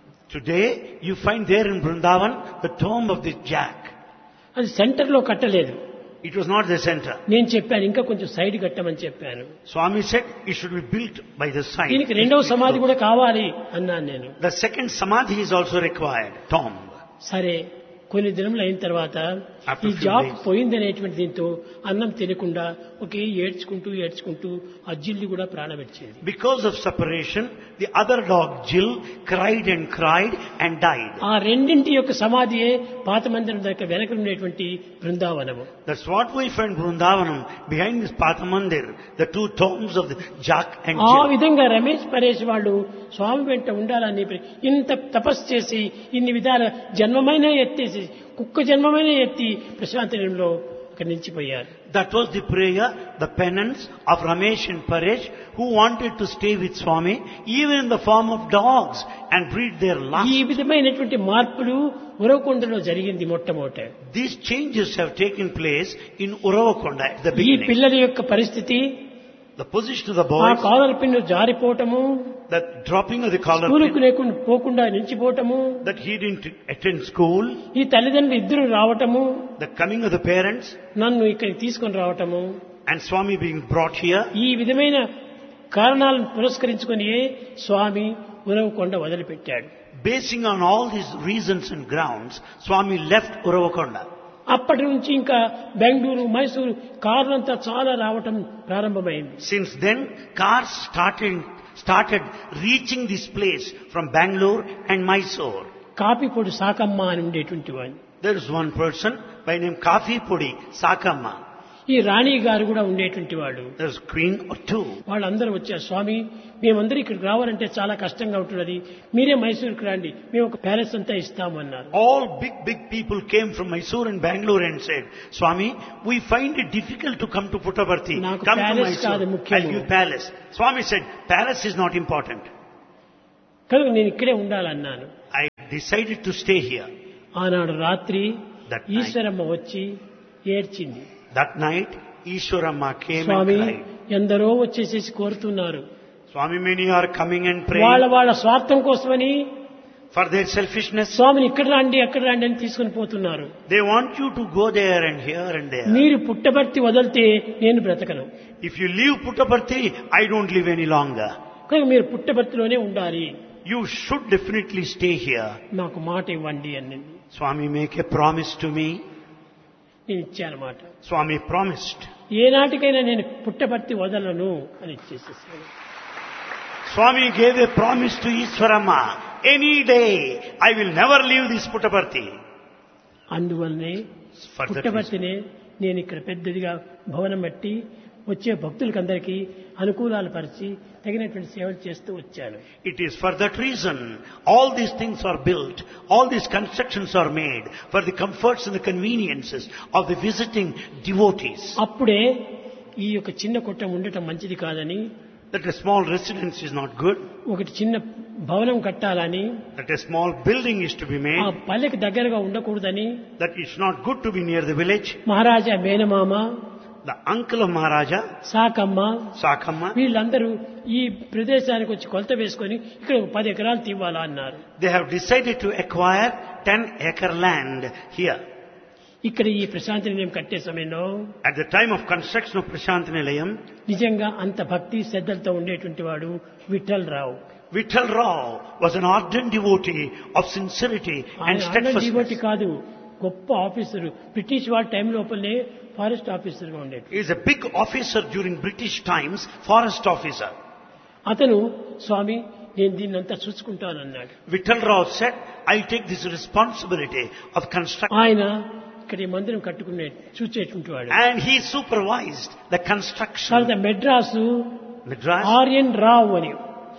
Today, you find there in Vrindavan the tomb of this Jack. అది centre లో కట్టలేదు It was not the center. నేను చెప్పాను ఇంకా కొంచెం సైడ్ కట్టమని చెప్పాను Swami said it should be built by the side. దీనికి రెండవ సమాధి కూడా కావాలి అన్నాను నేను The second samadhi is also required, tomb. సరే కొన్ని దినములు అయిన తర్వాత After ఈ few జాబ్ days. పోయింది అనేటువంటి దీంతో అన్నం తినకుండా ఒకే ఏడ్చుకుంటూ ఏడ్చుకుంటూ ఆ జిల్లి కూడా ప్రాణమిచ్చింది Because of separation, the other dog, Jill, cried and cried and died. ఆ రెండింటి యొక్క సమాధియే పాత మందిరం దగ్గర వెనక ఉండేటువంటి బృందావనము That's what we find Vrindavanam, behind this Pathamandir, the two tombs of the Jack and ఆ Jill. విధంగా రమేష్ పరేష్ వాళ్ళు స్వామి వెంట ఉండాలని ప్ర- ఇంత తపస్సు చేసి ఇన్ని విధాల జన్మమైన ఎత్తేసి కుక్క జన్మమైన ఎత్తి ప్రశాంతనంలో అక్కడ నిలిచిపోయారు That was the prayer, the penance of Ramesh and Paresh, who wanted to stay with Swami, even in the form of dogs, and breathe their ఈ last. విధమైనటువంటి మార్పులు ఉరవకొండలో జరిగింది మొట్టమొదట These changes have taken place in Uravakonda at the ఈ beginning. పిల్లల యొక్క పరిస్థితి The position of the ఆ boys, కాలర్ పిన్ను జారిపోవటము the dropping of the collar, స్కూలుకు pin, లేకుండా పోకుండా నిలిచిపోవటము that he didn't attend school, ఈ తల్లిదండ్రులు ఇద్దరు రావటము the coming of the parents, నన్ను ఇక్కడికి తీసుకొని రావటము and Swami being brought here. ఈ విధమైన కారణాలను పురస్కరించుకొని స్వామి ఉరవకొండ వదిలిపెట్టాడు Basing on all these reasons and grounds, Swami left Uravakonda. అప్పటి నుంచి ఇంకా బెంగళూరు మైసూరు కార్లంతా చాలా రావటం ప్రారంభమైంది Since then, cars started, started reaching this place from Bangalore and Mysore. కాపిపొడి Sakamma అని ఉండేటువంటి వాడిని There is one person by name Kafi Pudi, Sakamma. ఈ రాణి గారు కూడా ఉండేటువంటి వాడు There's queen or two. వాళ్ళందరూ వచ్చారు స్వామి మేమందరూ ఇక్కడికి రావాలంటే చాలా కష్టంగా ఉంటున్నది మీరే మైసూరుకి రండి మేము ఒక ప్యాలెస్ అంతా ఇస్తాము అన్నారు All big, big people came from Mysore and Bangalore and said, Swami, we find it difficult to come to Puttaparthi. నాకు Come to palace కాదు Mysore. ముఖ్యము. I'll give palace. Swami said, palace is not important. కనుక నేను ఇక్కడే ఉండాలన్నాను I decided to stay here. ఆనాడు రాత్రి That night. Eshwaramma వచ్చి ఏడ్చింది That night, Ishwaramma came Swamy and cried. ఎందరో వచ్చేసేసి కోరుతున్నారు Swami, many are coming and వాళ్ళ praying వాళ్ళ స్వార్థం కోసమని for their selfishness. స్వామిని ఇక్కడ రండి అక్కడ రండి అని తీసుకుని పోతున్నారు They want you to go there and here and there. మీరు పుట్టబర్తి వదిలితే నేను బ్రతకను If you leave Puttaparthi, I don't live any longer. కనుక మీరు పుట్టబర్తిలోనే ఉండాలి You should definitely stay here. నాకు మాట ఇవ్వండి అని Swami, make a promise to me. నేను ఇచ్చాను మాట Swami promised. ఏనాటికైనా నేను పుట్టబర్తి వదలను అని ఇచ్చేసేసాను Swami gave a promise to Ishwarama. Any day, I will never leave this Puttaparthi. అందువల్లనే For that reason. పుట్టబర్తినే నేను ఇక్కడ పెద్దదిగా భవనం బట్టి వచ్చే భక్తులకందరికీ అనుకూలాలు పరిచి తగినటువంటి సేవలు చేస్తూ వచ్చాను It is for that reason all these things are built, all these constructions are made for the comforts and the conveniences of the visiting devotees. అప్పుడే ఈ యొక్క చిన్న కొట్టం ఉండటం మంచిది కాదని That a small residence is not good, ఒకటి చిన్న భవనం కట్టాలని that a small building is to be ఆ made, పల్లెకి దగ్గరగా ఉండకూడదని that it's not good to be near the village. మహారాజా మేనమామ The uncle of Maharaja, Sakamma Sakamma, వీళ్ళందరూ ఈ ప్రదేశానికి వచ్చి కొలత వేసుకొని ఇక్కడ ఒక పది ఎకరాలు తీవాలా అన్నారు they have decided to acquire 10 acre land here. ఇక్కడ ఈ ప్రశాంతి నిలయం కట్టే సమయంలో At the time of construction of Prashant Nilayam, నిజంగా అంత భక్తి శ్రద్ధలతో ఉండేటువంటి వాడు Vittal Rao Vittal Rao was an ardent devotee of sincerity and ఆయన డివోటి steadfastness. కాదు గొప్ప ఆఫీసర్ బ్రిటిష్ వాళ్ళ టైం లోపలనే ఫారెస్ట్ ఆఫీసర్గా ఉండేది He is a big officer during British times, forest officer. అతను స్వామి నేను దీన్నంతా చూసుకుంటానన్నాడు Vittal Rao said, I'll take this responsibility of construction. ఆయన ఇక్కడ ఈ మందిరం కట్టుకునే చూసేటువంటి వాడు And he supervised the construction. తర్వాత మెడ్రాసు Madras ఆర్యన్ రావు అని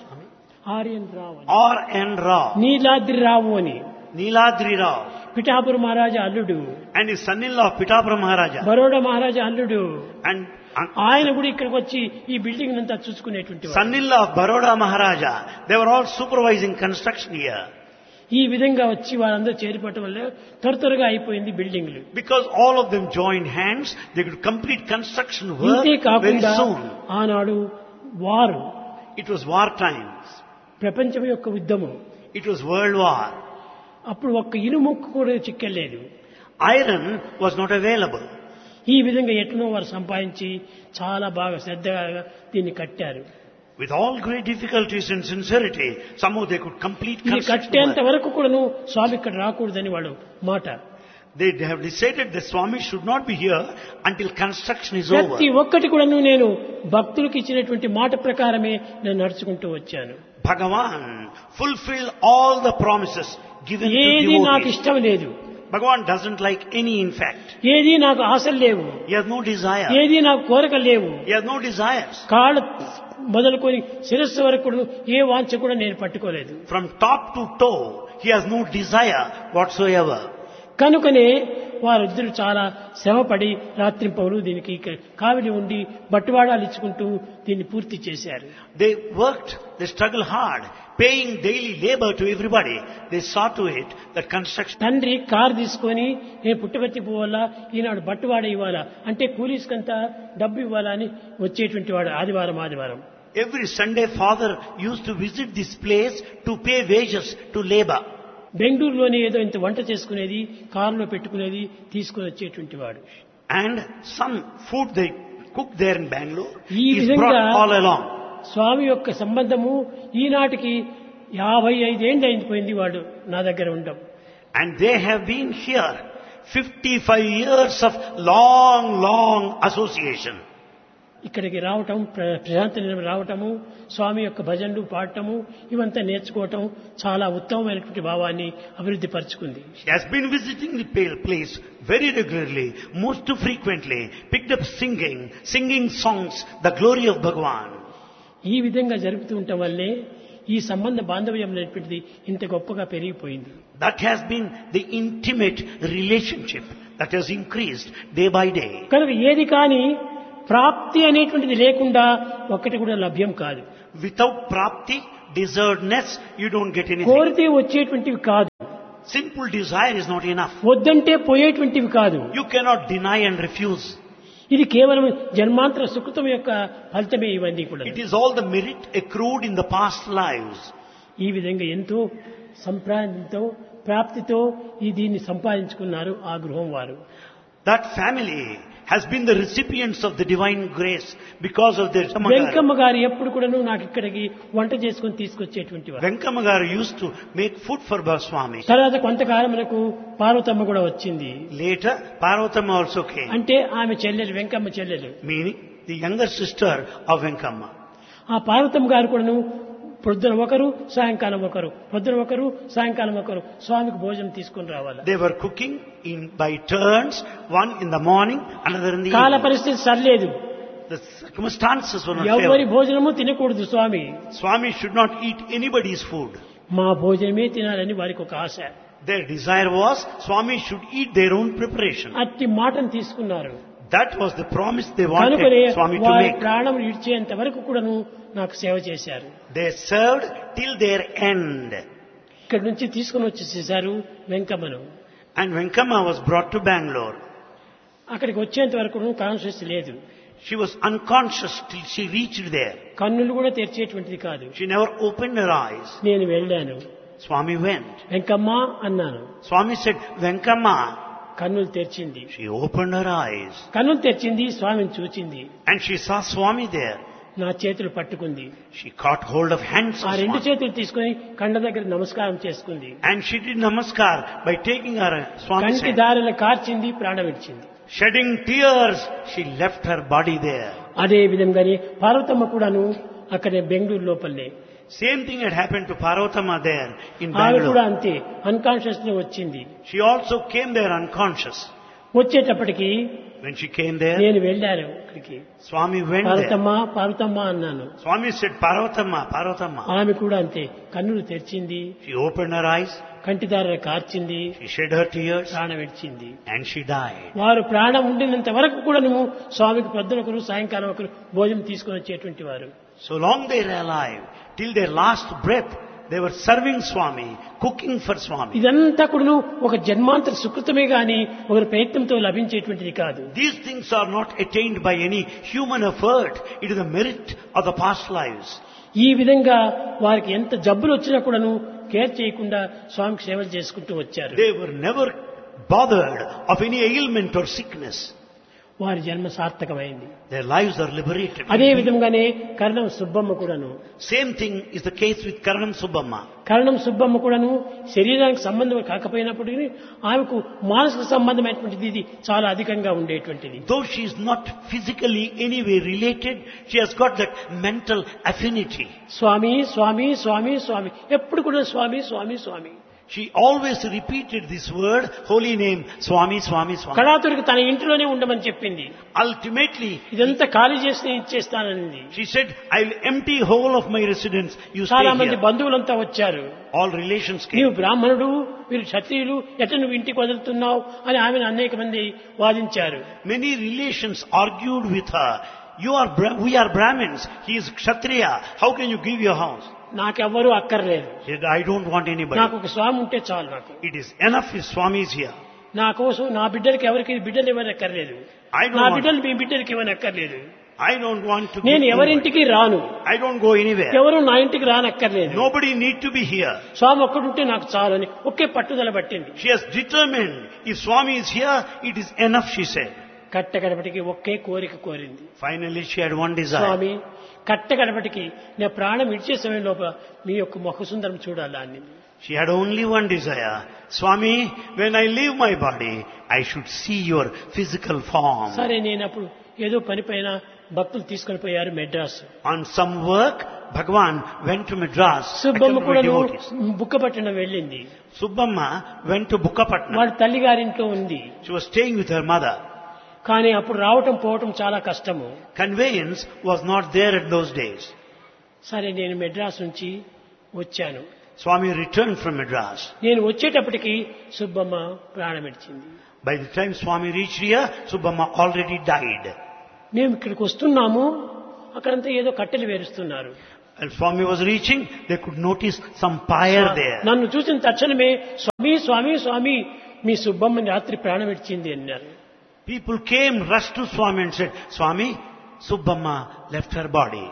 ఆర్యన్ రావు అని R. N. Rao, నీలాద్రి రావు అని Niladri Rao, పిఠాపుర మహారాజా అల్లుడు and his son-in-law Pitapura Maharaja. Baroda మహారాజా అల్లుడు And uh, ఆయన కూడా ఇక్కడికి వచ్చి ఈ బిల్డింగ్ అంతా చూసుకునేటువంటి వాడు. son-in-law of Baroda Maharaja. They were all supervising construction here. ఈ విధంగా వచ్చి వారందరూ చేరిపోవటం వల్ల త్వర త్వరగా అయిపోయింది బిల్డింగ్లు Because all of them joined hands, they could complete construction work ఇంతే very కాకుండా soon. ఆనాడు వారు It was war times. ప్రపంచం యొక్క యుద్ధము It was world war. అప్పుడు ఒక్క ఇనుముక్కు కూడా చిక్కలేదు Iron was not available. ఈ విధంగా ఎట్లనో వారు సంపాదించి చాలా బాగా శ్రద్ధగా దీన్ని కట్టారు With all great difficulties and sincerity, somehow they could complete ఇది construction కట్టేంత work. వరకు కూడాను స్వామి ఇక్కడ రాకూడదని వాడు మాట They have decided the Swami should not be here until construction is ప్రతి over. ఒక్కటి కూడాను నేను భక్తులకు ఇచ్చినటువంటి మాట ప్రకారమే నేను నడుచుకుంటూ వచ్చాను Bhagavan fulfilled all the promises given ఏది to నాకు devotees. ఇష్టం లేదు Bhagavan doesn't like any in fact. ఏది నాకు ఆశలు లేవు He has no desire. ఏది నాకు కోరికలు లేవు He has no desires. కాళ్ళు మొదలుకొని శిరస్సు వరకు కూడా ఏ వాంఛ కూడా నేను పట్టుకోలేదు From top to toe, he has no desire whatsoever. కనుకనే వారిద్దరు చాలా శ్రమపడి రాత్రింపవలు దీనికి ఇక కావిలి ఉండి బట్టువాడాలు ఇచ్చుకుంటూ దీన్ని పూర్తి చేశారు They worked, they struggled hard, paying daily labor to everybody. They saw to it that construction. తండ్రి కారు తీసుకొని నేను పుట్టబెత్తి పోవాలా ఈనాడు బట్టువాడ ఇవ్వాలా అంటే కూలీస్కంతా డబ్బు ఇవ్వాలా అని వచ్చేటువంటి వాడు ఆదివారం ఆదివారం Every Sunday, father used to visit this place to pay wages to labor. బెంగళూరులోనే ఏదో ఇంత వంట చేసుకునేది కారులో పెట్టుకునేది తీసుకొని వచ్చేటువంటి వాడు And some food they cooked there in Bangalore ఈ is విధంగా brought all along. స్వామి యొక్క సంబంధము ఈనాటికి యాభై ఐదేళ్ళు అయిపోయింది వాడు నా దగ్గర ఉండడం And they have been here 55 years of long, long association. ఇక్కడికి రావటం ప్ర- ప్రశాంత నిలయం రావటము స్వామి యొక్క భజనలు పాడటము ఇవంతా నేర్చుకోవటం చాలా ఉత్తమమైనటువంటి భావాన్ని అభివృద్ధి పరుచుకుంది He has been visiting the pale place very regularly, most frequently, picked up singing, singing songs, the glory of Bhagavan. ఈ విధంగా జరుపుతూ ఉండటం వల్లే ఈ సంబంధ బాంధవ్యం అనేటువంటిది ఇంత గొప్పగా పెరిగిపోయింది That has been the intimate relationship that has increased day by day. కనుక ఏది కానీ ప్రాప్తి అనేటువంటిది లేకుండా ఒక్కటి కూడా లభ్యం కాదు Without prapti, deservedness, you don't get anything. కోరితే వచ్చేటువంటివి కాదు Simple desire is not enough. వద్దంటే పోయేటువంటివి కాదు You cannot deny and refuse. ఇది కేవలం జన్మాంతర సుకృతం యొక్క ఫలితమే ఇవన్నీ కూడా It is all the merit accrued in the past lives. ఈ విధంగా ఎంతో సంప్రాంతంతో ప్రాప్తితో ఈ దీన్ని సంపాదించుకున్నారు ఆ గృహం వారు That family has been the recipients of the divine grace because of their Venkam Venkamma గారు ఎప్పుడు కూడాను నాకు ఇక్కడికి వంట చేసుకొని తీసుకొచ్చేటువంటి వారు Venkamagar used to make food for Baswami. తర్వాత కొంతకాలమునకు పార్వతమ్మ కూడా వచ్చింది Later, Parvatama also came, అంటే ఆమె చెల్లెలు వెంకమ్మ చెల్లెలు meaning the younger sister of Venkama. ఆ పార్వతమ్మ గారు కూడాను పొద్దున ఒకరు సాయంకాలం ఒకరు పొద్దున ఒకరు సాయంకాలం ఒకరు స్వామికి భోజనం తీసుకొని రావాలి They were cooking in by turns, one in the morning, another in the కాల evening. పరిస్థితి సరిలేదు The circumstances were not ఎవరి favorable. భోజనము తినకూడదు స్వామి Swami should not eat anybody's food. మా భోజనమే తినాలని వారికి ఒక ఆశ Their desire was Swami should eat their own preparation. అట్టి మాటను తీసుకున్నారు That was the promise they కనుకనే wanted Swami to వారి make. ప్రాణం ఇడ్చేంత వరకు కూడాను నాకు సేవ చేశారు They served till their end. ఇక్కడి నుంచి తీసుకుని వచ్చేసేసారు వెంకమ్మను And Venkama was brought to Bangalore. అక్కడికి వచ్చేంత వరకు కాన్షియస్ లేదు She was unconscious till she reached there. కన్నులు కూడా తెరిచేటువంటిది కాదు She never opened her eyes. నేను వెళ్ళాను Swami went. వెంకమ్మ అన్నాను Swami said, Venkama. కన్నులు తెరిచింది She opened her eyes. కన్నులు తెరిచింది స్వామిని చూచింది And she saw Swami there. నా చేతులు పట్టుకుంది She caught hold of hands ఆ of రెండు Swami. చేతులు తీసుకొని కండ దగ్గర నమస్కారం చేసుకుంది And she did namaskar by taking her Swami's కంటి hand. దారిలో కార్చింది ప్రాణం విడిచింది Shedding tears, she left her body there. అదే విధంగానే పార్వతమ్మ కూడాను అక్కడే బెంగళూరు లోపలనే Same thing had happened to Parvatama there in ఆమె కూడా Bangalore. అంతే అన్కాన్షియస్ లో వచ్చింది She also came there unconscious. వచ్చేటప్పటికి When she came there, నేను వెళ్ళాను అక్కడికి Swami went there. Parvathamma Parvathamma అన్నాను Swami said, Parvatama, Parvatama. ఆమె కూడా అంతే కన్నులు తెరిచింది She opened her eyes, కంటిదార కార్చింది she shed her tears, ప్రాణం విడిచింది and she died. వారు ప్రాణం ఉండినంత వరకు కూడా నువ్వు స్వామికి పొద్దున ఒకరు సాయంకాలం ఒకరు భోజనం తీసుకొని వచ్చేటువంటి వారు So long they were alive, till their last breath, they were serving Swami, cooking for Swami. ఇదంతా కూడా ఒక జన్మాంతర సుకృతమే గాని ఒకరి ప్రయత్నంతో లభించేటువంటిది కాదు These things are not attained by any human effort. It is the merit of the past lives. ఈ విధంగా వారికి ఎంత జబ్బులు వచ్చినా కూడాను కేర్ చేయకుండా స్వామికి సేవలు చేసుకుంటూ వచ్చారు They were never bothered of any ailment or sickness. వారి జన్మ సార్థకమైంది Their lives are liberated. అదే విధంగానే కరణం సుబ్బమ్మ కూడాను Same thing is the case with Karanam Subbamma. కరణం సుబ్బమ్మ కూడాను శరీరానికి సంబంధం కాకపోయినప్పటికీ ఆమెకు మానసిక సంబంధమైనటువంటిది ఇది చాలా అధికంగా ఉండేటువంటిది Though she is not physically anyway related, she has got that mental affinity. స్వామి స్వామి స్వామి స్వామి ఎప్పుడు కూడా స్వామి స్వామి స్వామి She always repeated this word, holy name, Swami, Swami, Swami. కళాతుడికి తన ఇంటిలోనే ఉండమని చెప్పింది Ultimately, ఇదంతా ఖాళీ చేసి ఇచ్చేస్తానని she said, I'll empty whole of my residence. You stay చాలా మంది here. బంధువులంతా వచ్చారు All relations came. నీవు బ్రాహ్మణుడు వీరు క్షత్రియులు ఎట్ట నువ్వు ఇంటికి వదులుతున్నావు అని ఆమెను అనేక మంది వాదించారు Many relations argued with her. You are, Bra- we are Brahmins. He is Kshatriya. How can you give your house? నాకెవ్వరూ అక్కర్లేదు She said, I don't want anybody. నాకు ఒక స్వామి ఉంటే చాలు నాకు It is enough if Swami is here. నా కోసం నా బిడ్డలకి ఎవరికి బిడ్డలు ఇవ్వని అక్కర్లేదు I don't నా want- బిడ్డలు మీ బిడ్డలకి ఇవ్వని అక్కర్లేదు I don't want to నేను give anybody. ఎవరింటికి రాను I don't go anywhere. ఎవరు నా ఇంటికి రానక్కర్లేదు Nobody need to be here. స్వామి ఒక్కడుంటే నాకు చాలు అని ఒకే పట్టుదల పట్టింది She has determined if Swami is here, it is enough, she said. కట్టగడపటికి ఒకే కోరిక కోరింది Finally, she had one desire. స్వామి కట్టగడపటికి నేను ప్రాణం ఇచ్చే సమయం లోపల మీ యొక్క ముఖ సుందరం చూడాలా అని She had only one desire. Swami, when I leave my body, I should see your physical form. సరే నేను అప్పుడు ఏదో పని పైన భక్తులు తీసుకొని పోయారు Madras On some work, Bhagwan went to Madras. Subbamma accompanied కూడా by devotees. బుక్కపట్నం వెళ్ళింది Subbamma went to Bukkapatnam. వాడి తల్లిగారింట్లో ఉంది She was staying with her mother. కానీ అప్పుడు రావటం పోవటం చాలా కష్టము Conveyance was not there in those days. సరే నేను మెడ్రాస్ నుంచి వచ్చాను Swami returned from Madras. నేను వచ్చేటప్పటికి Subbamma ప్రాణమిడిచింది By the time Swami reached here, Subbamma already died. మేము ఇక్కడికి వస్తున్నాము అక్కడంతా ఏదో కట్టెలు వేరుస్తున్నారు And Swami was reaching, they could notice some pyre there. నన్ను చూసిన తక్షణమే స్వామి స్వామి స్వామి మీ సుబ్బమ్మని రాత్రి ప్రాణమిడిచింది అన్నారు People came, rushed to Swami and said, Swami, Subbamma left her body.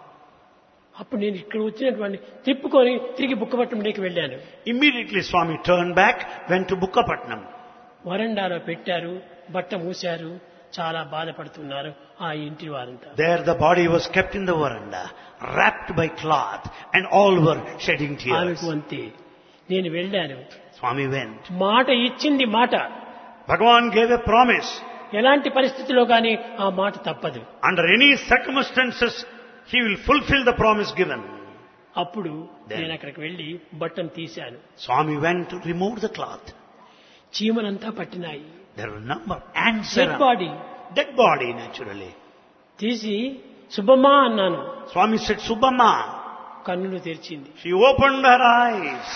అప్పుడు నేను ఇక్కడ వచ్చినటువంటి తిప్పుకొని తిరిగి బుక్కపట్నంలోకి వెళ్ళాను Immediately Swami turned back, went to Bukkapatnam. వరండాలో పెట్టారు బట్ట మూశారు చాలా బాధపడుతున్నారు ఆ ఇంటి వారంతా There the body was kept in the veranda, wrapped by cloth, and all were shedding tears. ఆమెకు అంతే నేను వెళ్ళాను Swami went. మాట ఇచ్చింది మాట Bhagavan gave a promise. ఎలాంటి పరిస్థితిలో గాని ఆ మాట తప్పదు Under any circumstances, he will fulfill the promise given. అప్పుడు Then- నేను అక్కడికి వెళ్ళి బట్టను తీశాను Swami went to remove the cloth. చీమలంతా పట్టినాయి There were a number of ants dead around. Body Dead body, naturally. తీసి సుబ్బమ్మా అన్నాను Swami said, Subbamma. కన్నులు తెరిచింది She opened her eyes.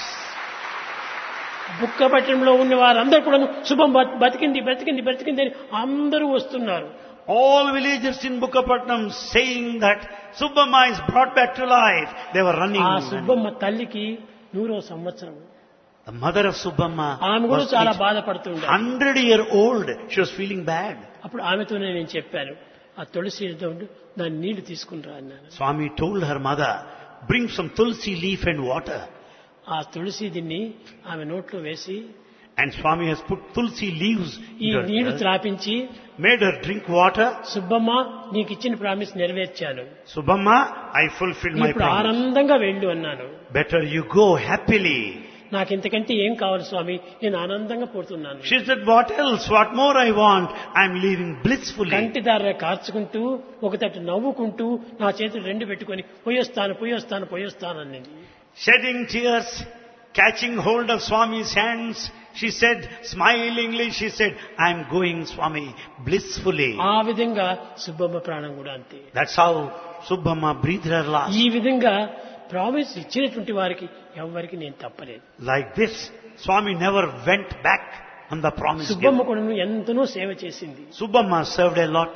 బుక్కపట్నంలో ఉన్న వారందరూ కూడా శుభం బతి- బతికింది బతికింది బతికింది అని అందరూ వస్తున్నారు All villagers in Bukkapatnam saying that Subbamma is brought back to life. They were running. ఆ సుబ్బమ్మ తల్లికి నూరో సంవత్సరం The mother of Subbamma ఆమె కూడా was చాలా 100 బాధపడుతుండే year old. She was feeling bad. అప్పుడు ఆమెతోనే నేను చెప్పాను ఆ తులసి ఏదో ఉండు, దాని నీళ్లు తీసుకునిరా అన్నాను Swami told her mother, bring some tulsi leaf and water. ఆ తులసి దీన్ని ఆమె నోట్లో వేసి And Swami has put tulsi leaves ఈ in her నీళ్లు ear, త్రాపించి made her drink water. Subbamma నీకు ఇచ్చిన ప్రామిస్ నెరవేర్చాను Subhamma, I fulfilled my ఇప్పుడు promise. ఆనందంగా వెళ్ళు అన్నాను Better you go happily. నాకు ఇంతకంటే ఏం కావాలి స్వామి నేను ఆనందంగా పోతున్నాను She said, what else? What more I want? I'm leaving blissfully. కంటి దార కార్చుకుంటూ ఒకతటి నవ్వుకుంటూ నా చేతులు రెండు పెట్టుకొని పోయొస్తాను పోయొస్తాను పోయొస్తాను అన్నది Shedding tears, catching hold of Swami's hands, she said, smilingly, she said, I'm going, Swami, blissfully. ఆ విధంగా సుబ్బమ్మ ప్రాణం కూడా అంతే That's how Subhamma breathed her last. ఈ విధంగా ప్రామిస్ ఇచ్చినటువంటి వారికి ఎవరికి నేను తప్పలేదు Like this, Swami never went back on the promise Subbamma given. కూడా ఎంతనో సేవ చేసింది Subhamma served a lot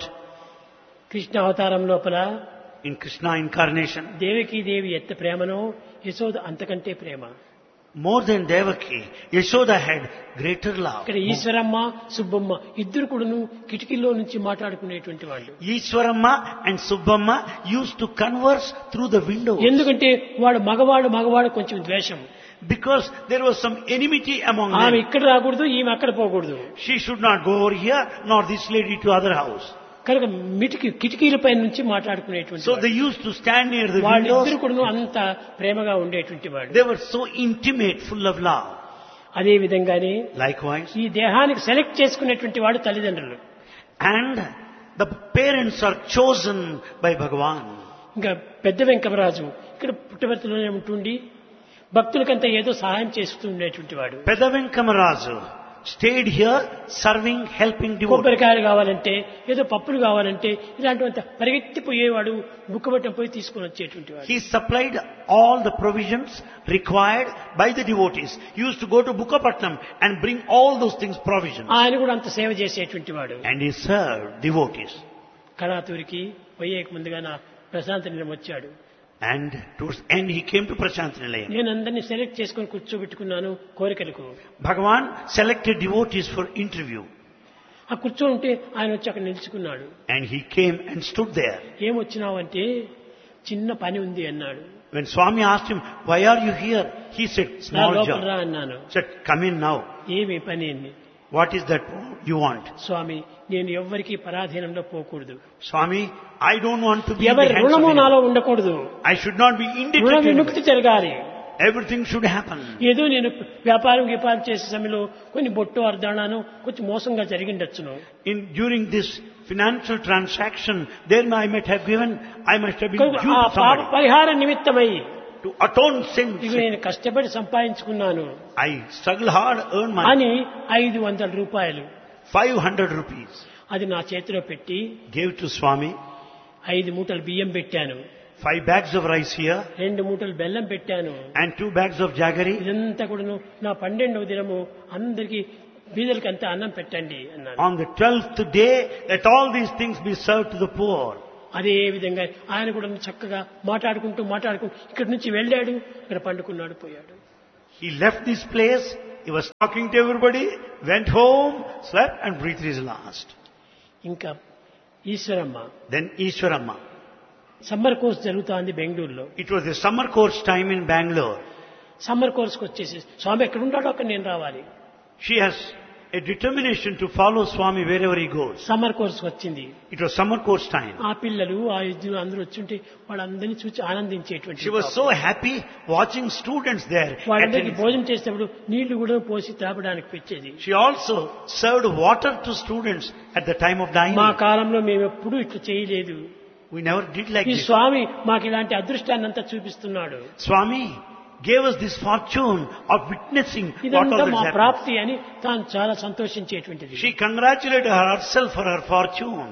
Krishna అవతారం లోపల in Krishna incarnation. దేవికి దేవి ఎంత ప్రేమనో యశోద అంతకంటే ప్రేమ More than Devaki, Yashoda had greater love. ఇక్కడ ఈశ్వరమ్మ సుబ్బమ్మ ఇద్దరు కూడాను కిటికీలో నుంచి మాట్లాడుకునేటువంటి వాళ్ళు Ishwaramma and Subbamma used to converse through the window ఎందుకంటే వాడు మగవాడు మగవాడు కొంచెం ద్వేషం because there was some enmity among ఆమె them. ఇక్కడ రాకూడదు ఈమె అక్కడ పోకూడదు She should not go over here, nor this lady to other house. కనుక మిటికి కిటికీలపై నుంచి మాట్లాడుకునేటువంటి So వాడు. they used to stand near the వాళ్ళిద్దరు windows. కూడాను అంత ప్రేమగా ఉండేటువంటి వాడు They were so intimate, full of love. అదే విధంగానే Likewise, ఈ దేహానికి సెలెక్ట్ చేసుకునేటువంటి వాడు తల్లిదండ్రులు and the parents are chosen by Bhagavan. ఇంకా పెద్ద వెంకమరాజు ఇక్కడ పుట్టవర్తిలోనే ఉంటుండి భక్తులకంతా ఏదో సహాయం చేస్తూ ఉండేటువంటి వాడు Pedavenkamarazu stayed here serving, helping devotees. కొబ్బరికాయలు కావాలంటే ఏదో పప్పులు కావాలంటే ఇలాంటివంత పరిగెత్తిపోయేవాడు బుక్కబట్టం పోయి తీసుకొని వచ్చేటువంటి వాడు He supplied all the provisions required by the devotees. He used to go to Bukkapatnam and bring all those things provisions. ఆయన కూడా అంత సేవ చేసేటువంటి వాడు And he served devotees. కళాతూరికి పోయేక ముందుగా నా ప్రశాంత నిలం వచ్చాడు And towards the end he came to Prashant Nilayam. నేను అందరినీ సెలెక్ట్ చేసుకొని కూర్చోబెట్టుకున్నాను కోరికలకు Bhagavan selected devotees for interview. ఆ కూర్చొని ఉంటే ఆయన వచ్చి అక్కడ నిలుచుకున్నాడు And he came and stood there. ఏమొచ్చినావంటే చిన్న పని ఉంది అన్నాడు When Swami asked him, why are you here? He said, నా small లోపల రా job. అన్నాను said, come in now. ఏమి పని అని What is that you want? స్వామి నేను ఎవ్వరికీ పరాధీనంలో పోకూడదు Swami, I don't want to be in ఎవరి the hands of రుణము anyone. నాలో ఉండకూడదు I should not be రుణ indebted to విముక్తి anyone. జరగాలి Everything should happen. ఏదో నేను వ్యాపారం వ్యాపారం చేసే సమయంలో కొన్ని బొట్టు అర్ధానాను కొంచెం మోసంగా జరిగిండొచ్చును In during this financial transaction, there I might have given, I must have been కనుక due ఆ to పాప somebody పరిహార నిమిత్తమై to atone sins. ఇవి నేను కష్టపడి సంపాదించుకున్నాను I struggle hard, earn money, అని ఐదు వందల రూపాయలు 500 rupees. అది నా చేతిలో పెట్టి Gave to Swami, ఐదు మూటలు బియ్యం పెట్టాను five bags of rice here, రెండు మూటలు బెల్లం పెట్టాను and two bags of jaggery. ఇదంతా కూడాను నా పన్నెండవ దినము అందరికి బీదలకి అంతా అన్నం పెట్టండి అన్నాను On the twelfth day, let all these things be served to the poor. అదే విధంగా ఆయన కూడా చక్కగా మాట్లాడుకుంటూ మాట్లాడుకుంటూ ఇక్కడి నుంచి వెళ్ళాడు ఇక్కడ పండుకున్నాడు పోయాడు He left this place, he was talking to everybody, went home, slept and breathed his last. ఇంకా Ishwaramma Then Ishwaramma. Summer course జరుగుతోంది బెంగళూరులో It was the summer course time in Bangalore. Summer కోర్స్కి వచ్చేసి స్వామి ఎక్కడ ఉంటాడో అక్కడ నేను రావాలి She has a determination to follow Swami wherever he goes. Summer కోర్స్కి వచ్చింది It was summer course time. ఆ పిల్లలు ఆ ఇద్దరు అందరూ వచ్చుంటే వాళ్ళందరినీ చూసి ఆనందించేటువంటి She was so happy watching students there. వాళ్ళందరికీ attending. భోజనం చేసేటప్పుడు నీళ్లు కూడా పోసి తాపడానికి పెట్టేది She also served water to students at the time of dining. మా కాలంలో మేము ఎప్పుడూ ఇట్లా చేయలేదు We never did like ఈ this. స్వామి మాకు ఇలాంటి అదృష్టాన్ని అంతా చూపిస్తున్నాడు Swami gave us this fortune of witnessing what ఇదంతా all మా this happened. ప్రాప్తి అని తాను చాలా సంతోషించేటువంటిది She congratulated herself for her fortune.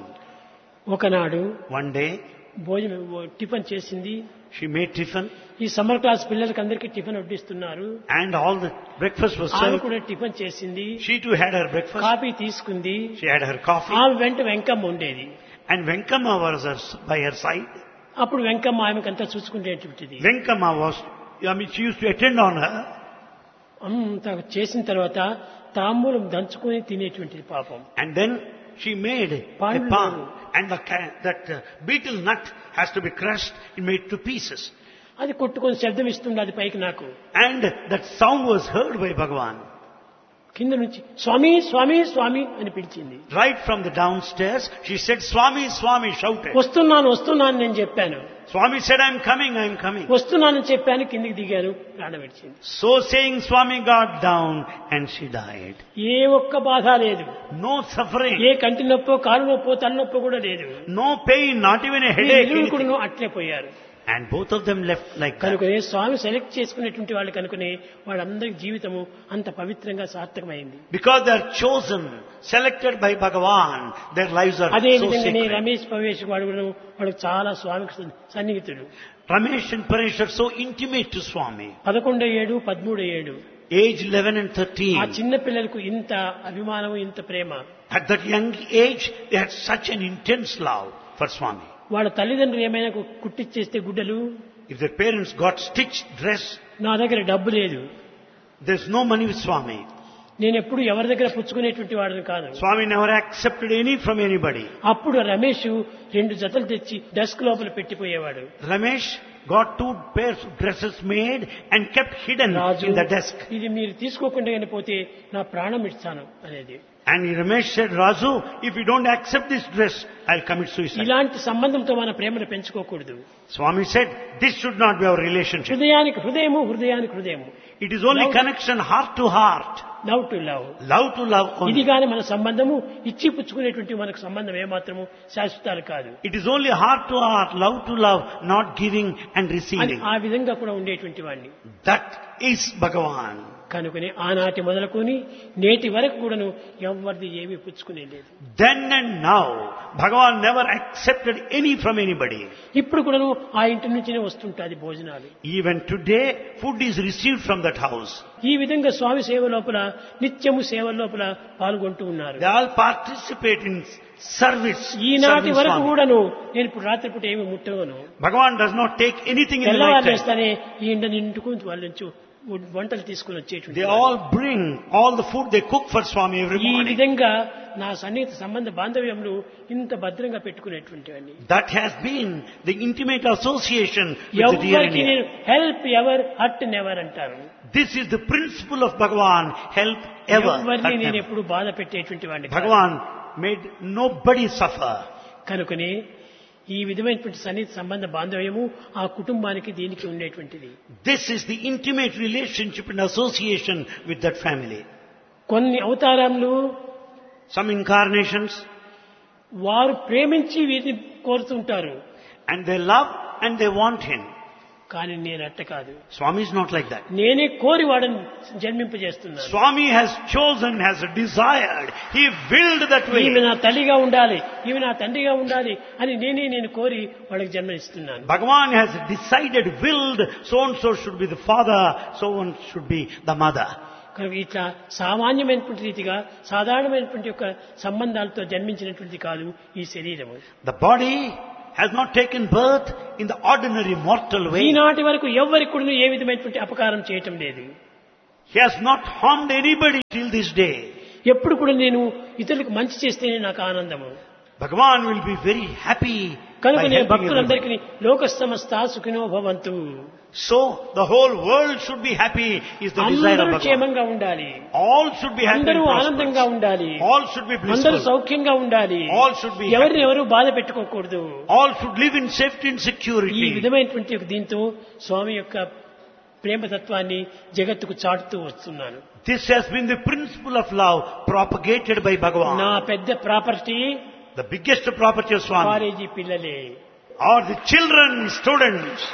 ఒకనాడు One day, భోజనం టిఫిన్ చేసింది she made tiffin ఈ సమ్మర్ క్లాస్ పిల్లలకి అందరికీ టిఫిన్ వడ్డిస్తున్నారు and all the breakfast was ఆమె served. కూడా టిఫిన్ చేసింది She too had her breakfast. Coffee తీసుకుంది She had her coffee. ఆమె వెంట వెంకమ్మ ఉండేది And Venkama was her, by her side. అప్పుడు Venkamma ఆమెకంతా చూసుకునేటువంటిది Venkama was, I mean, she used to attend on her. అంత చేసిన తర్వాత తాంబూలం దంచుకొని తినేటువంటిది పాపం And then she made a Palm palm. level. And the, ca- that uh, beetle nut has to be crushed and made to pieces. అది కొట్టుకొని శబ్దం ఇస్తుంది అది పైకి నాకు And that sound was heard by Bhagavan. కింద నుంచి స్వామి స్వామి స్వామి అని పిలిచింది Right from the downstairs, she said, Swami, Swami, shouted. వస్తున్నాను వస్తున్నాను నేను చెప్పాను Swami said, I'm coming, I'm coming. వస్తున్నానని చెప్పాను కిందికి దిగాను ప్రాణం విడిచింది So saying, Swami got down and she died. ఏ ఒక్క బాధ లేదు No suffering, ఏ కంటి నొప్పో కాలు నొప్పో తలనొప్పో కూడా లేదు no pain, not even a ఈ headache. ఇరువురు anything. కూడాను అట్లే పోయారు And both of them left like that. కనుకనే స్వామి సెలెక్ట్ చేసుకునేటువంటి వాళ్ళు కనుకనే వాళ్ళందరి జీవితము అంత పవిత్రంగా సార్థకమైంది Because they are chosen, selected by Bhagavan, their lives are అదే so విధంగానే sacred. రమేష్ పవేష్ వాడు కూడా వాడు చాలా స్వామికి సన్- సన్నిహితుడు Ramesh and Paresh are so intimate to Swami. పదకొండో ఏడు పదమూడో ఏడు Age 11 and ఆ 13. చిన్న పిల్లలకు ఇంత అభిమానం ఇంత ప్రేమ At that young age, they had such an intense love for Swami. వాళ్ళ తల్లిదండ్రులు ఏమైనా కు- కుట్టిచ్చేస్తే గుడ్డలు If their parents got stitched dress, నా దగ్గర డబ్బు లేదు there's no money with Swami. నేను ఎప్పుడు ఎవరి దగ్గర పుచ్చుకునేటువంటి వాడిని కాదు Swami never accepted any from anybody. అప్పుడు రమేష్ రెండు జతలు తెచ్చి డెస్క్ లోపల పెట్టిపోయేవాడు Ramesh got two pairs of dresses made and kept hidden Raju in the desk. ఇది మీరు తీసుకోకుండా కానీ పోతే నా ప్రాణం ఇస్తాను అనేది And Ramesh said, Raju, if you don't accept this dress, I'll commit suicide. ఇలాంటి సంబంధంతో మన ప్రేమను పెంచుకోకూడదు Swami said, this should not be our relationship. హృదయానికి హృదయము హృదయానికి హృదయము It is only Love- connection heart to heart. Love to love Love to love ఇది only. కానీ మన సంబంధము ఇచ్చి పుచ్చుకునేటువంటి మనకు సంబంధం ఏమాత్రము శాశ్వతాలు కాదు It is only heart to heart, love to love, not giving and అని receiving. ఆ విధంగా కూడా ఉండేటువంటి వాడిని That is Bhagavan. కనుకని ఆనాటి మొదలుకొని నేటి వరకు కూడాను ఎవరిది ఏమీ పుచ్చుకునే లేదు Then and now, Bhagavan never accepted any from anybody. ఇప్పుడు కూడాను ఆ ఇంటి నుంచినే వస్తుంటాది భోజనాలు Even today, food is received from that house. ఈ విధంగా స్వామి సేవ లోపల నిత్యము సేవ లోపల పాల్గొంటూ ఉన్నారు They all participate in service. ఈనాటి serving వరకు Swami. కూడాను నేను ఇప్పుడు రాత్రిపూట ఏమి ముట్టవను Bhagavan does not take anything in the తెల్లవారు night time. వేస్తానే ఈ ఇంట నిండుకు వాళ్ళ నుంచి వంటలు తీసుకుని వచ్చేటువంటి They all bring all the food they cook for Swami every ఈ morning. విధంగా నా సన్నిహిత సంబంధ బాంధవ్యంలో ఇంత భద్రంగా పెట్టుకునేటువంటివన్నీ That has been the intimate association with the dear and ఎవరికి near. నేను హెల్ప్ ఎవర్ హర్ట్ నెవర్ అంటారు This is the principle of Bhagavan, help ever. ఎవరిని hurt నేను never. ఎప్పుడు బాధ పెట్టేటువంటి వాడిని కాదు. Bhagavan made nobody suffer. కనుకనే ఈ విధమైనటువంటి సన్నిహిత సంబంధ బాంధవ్యము ఆ కుటుంబానికి దీనికి ఉండేటువంటిది This is the intimate relationship and association with that family. కొన్ని అవతారాలు Some incarnations, వారు ప్రేమించి వీరిని కోరుతుంటారు and they love and they want him. కానీ నేను అట్ట కాదు Swami is not like that. నేనే కోరి వాడని జన్మింపజేస్తున్నాను Swami has chosen, has desired. He willed that ఈమె way. నా తల్లిగా ఉండాలి ఈమె నా తండ్రిగా ఉండాలి అని నేనే నేను కోరి వాళ్ళకి జన్మనిస్తున్నాను Bhagavan has decided, willed, so and so should be the father, so and should be the mother. కనుక ఇట్లా సామాన్యమైనటువంటి రీతిగా సాధారణమైనటువంటి యొక్క సంబంధాలతో జన్మించినటువంటి కాదు ఈ శరీరము The body has not taken birth in the ordinary mortal way. ఈనాటి వరకు ఎవరికి కూడా ఏ విధమైనటువంటి అపకారం చేయటం లేదు He has not harmed anybody till this day. ఎప్పుడు కూడా నేను ఇతరులకు మంచి చేస్తేనే నాకు ఆనందము Bhagavan will be very happy by కనుక నేను helping everybody. భక్తులందరికీ లోక సమస్త సుఖినో భవంతు So the whole world should be happy is the desire of అందరూ Bhagavan. క్షేమంగా ఉండాలి All should be happy and అందరూ ఆనందంగా prosperous. ఉండాలి All should be అందరూ blissful. సౌఖ్యంగా ఉండాలి All should be ఎవరిని happy. ఎవరు బాధ పెట్టుకోకూడదు All should live in safety and ఈ security. విధమైనటువంటి ఒక దీంతో స్వామి యొక్క ప్రేమతత్వాన్ని జగత్తుకు చాటుతూ వస్తున్నాను This has been the principle of love propagated by నా Bhagavan. పెద్ద property The biggest property of Swami college పిల్లలే are the children, students,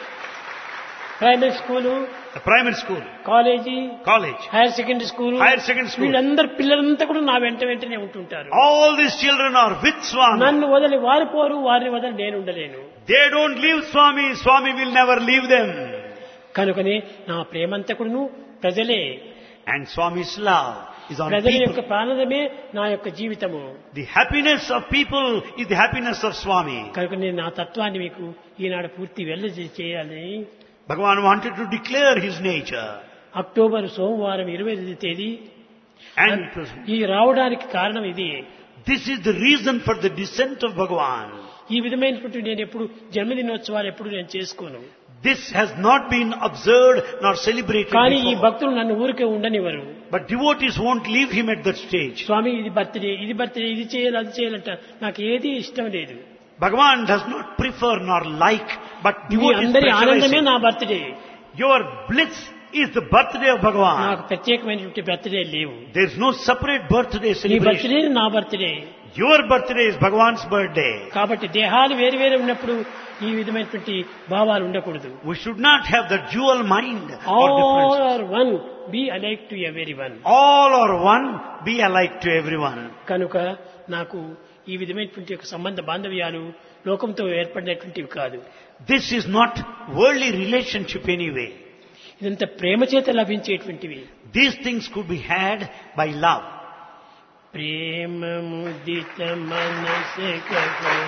primary school the primary school, college college. Higher secondary school Higher secondary school. వీళ్ళందరూ పిల్లలంతా కూడా నా వెంట వెంటనే ఉంటుంటారు All these children are with Swami. నన్ను వదిలి వారు పోరు వారిని వదిలి నేను ఉండలేను They don't leave Swami. Swami will never leave them. కనుకనే నా ప్రేమంతా కూడాను ప్రజలే And Swami's love is on ప్రజల యొక్క people. ప్రాణమే నా యొక్క జీవితము The happiness of people is the happiness of Swami. కనుక నేను నా తత్వాన్ని మీకు ఈనాడు పూర్తి వెళ్ళ చేయాలని Bhagavan wanted to declare his nature. October సోమవారం ఇరవై తేదీ And it was, ఈ రావడానికి కారణం ఇది this is the reason for the descent of Bhagavan. ఈ విధమైనటువంటి నేను ఎప్పుడు జన్మదినోత్సవాలు ఎప్పుడు నేను చేసుకోను This has not been observed nor celebrated కానీ ఈ before. భక్తులు నన్ను ఊరికే ఉండనివ్వరు But devotees won't leave him at that stage. స్వామి ఇది బర్త్డే ఇది బర్త్డే ఇది చేయాలి అది చేయాలంట నాకు ఏది ఇష్టం లేదు Bhagavan does not prefer nor like, but me devotees అందరి ఆనందమే pressurizing. నా birthday Your bliss is the birthday of Bhagavan. నాకు ప్రత్యేకమైనటువంటి బర్త్డే లేవు There is no separate birthday నీ celebration. బర్త్డే నా birthday Your birthday is Bhagavan's birthday. కాబట్టి దేహాలు వేరు వేరు ఉన్నప్పుడు ఈ విధమైనటువంటి భావాలు ఉండకూడదు We should not have the dual mind or all difference. Are one be alike to every one All are one, be alike to everyone. కనుక నాకు ఈ విధమైనటువంటి ఒక సంబంధ బాంధవ్యాలు లోకంతో ఏర్పడినటువంటివి కాదు This is not worldly relationship anyway. ఇదంతా ప్రేమ చేత లభించేటువంటివి These things could be had by love. ప్రేమ ముదిత మనస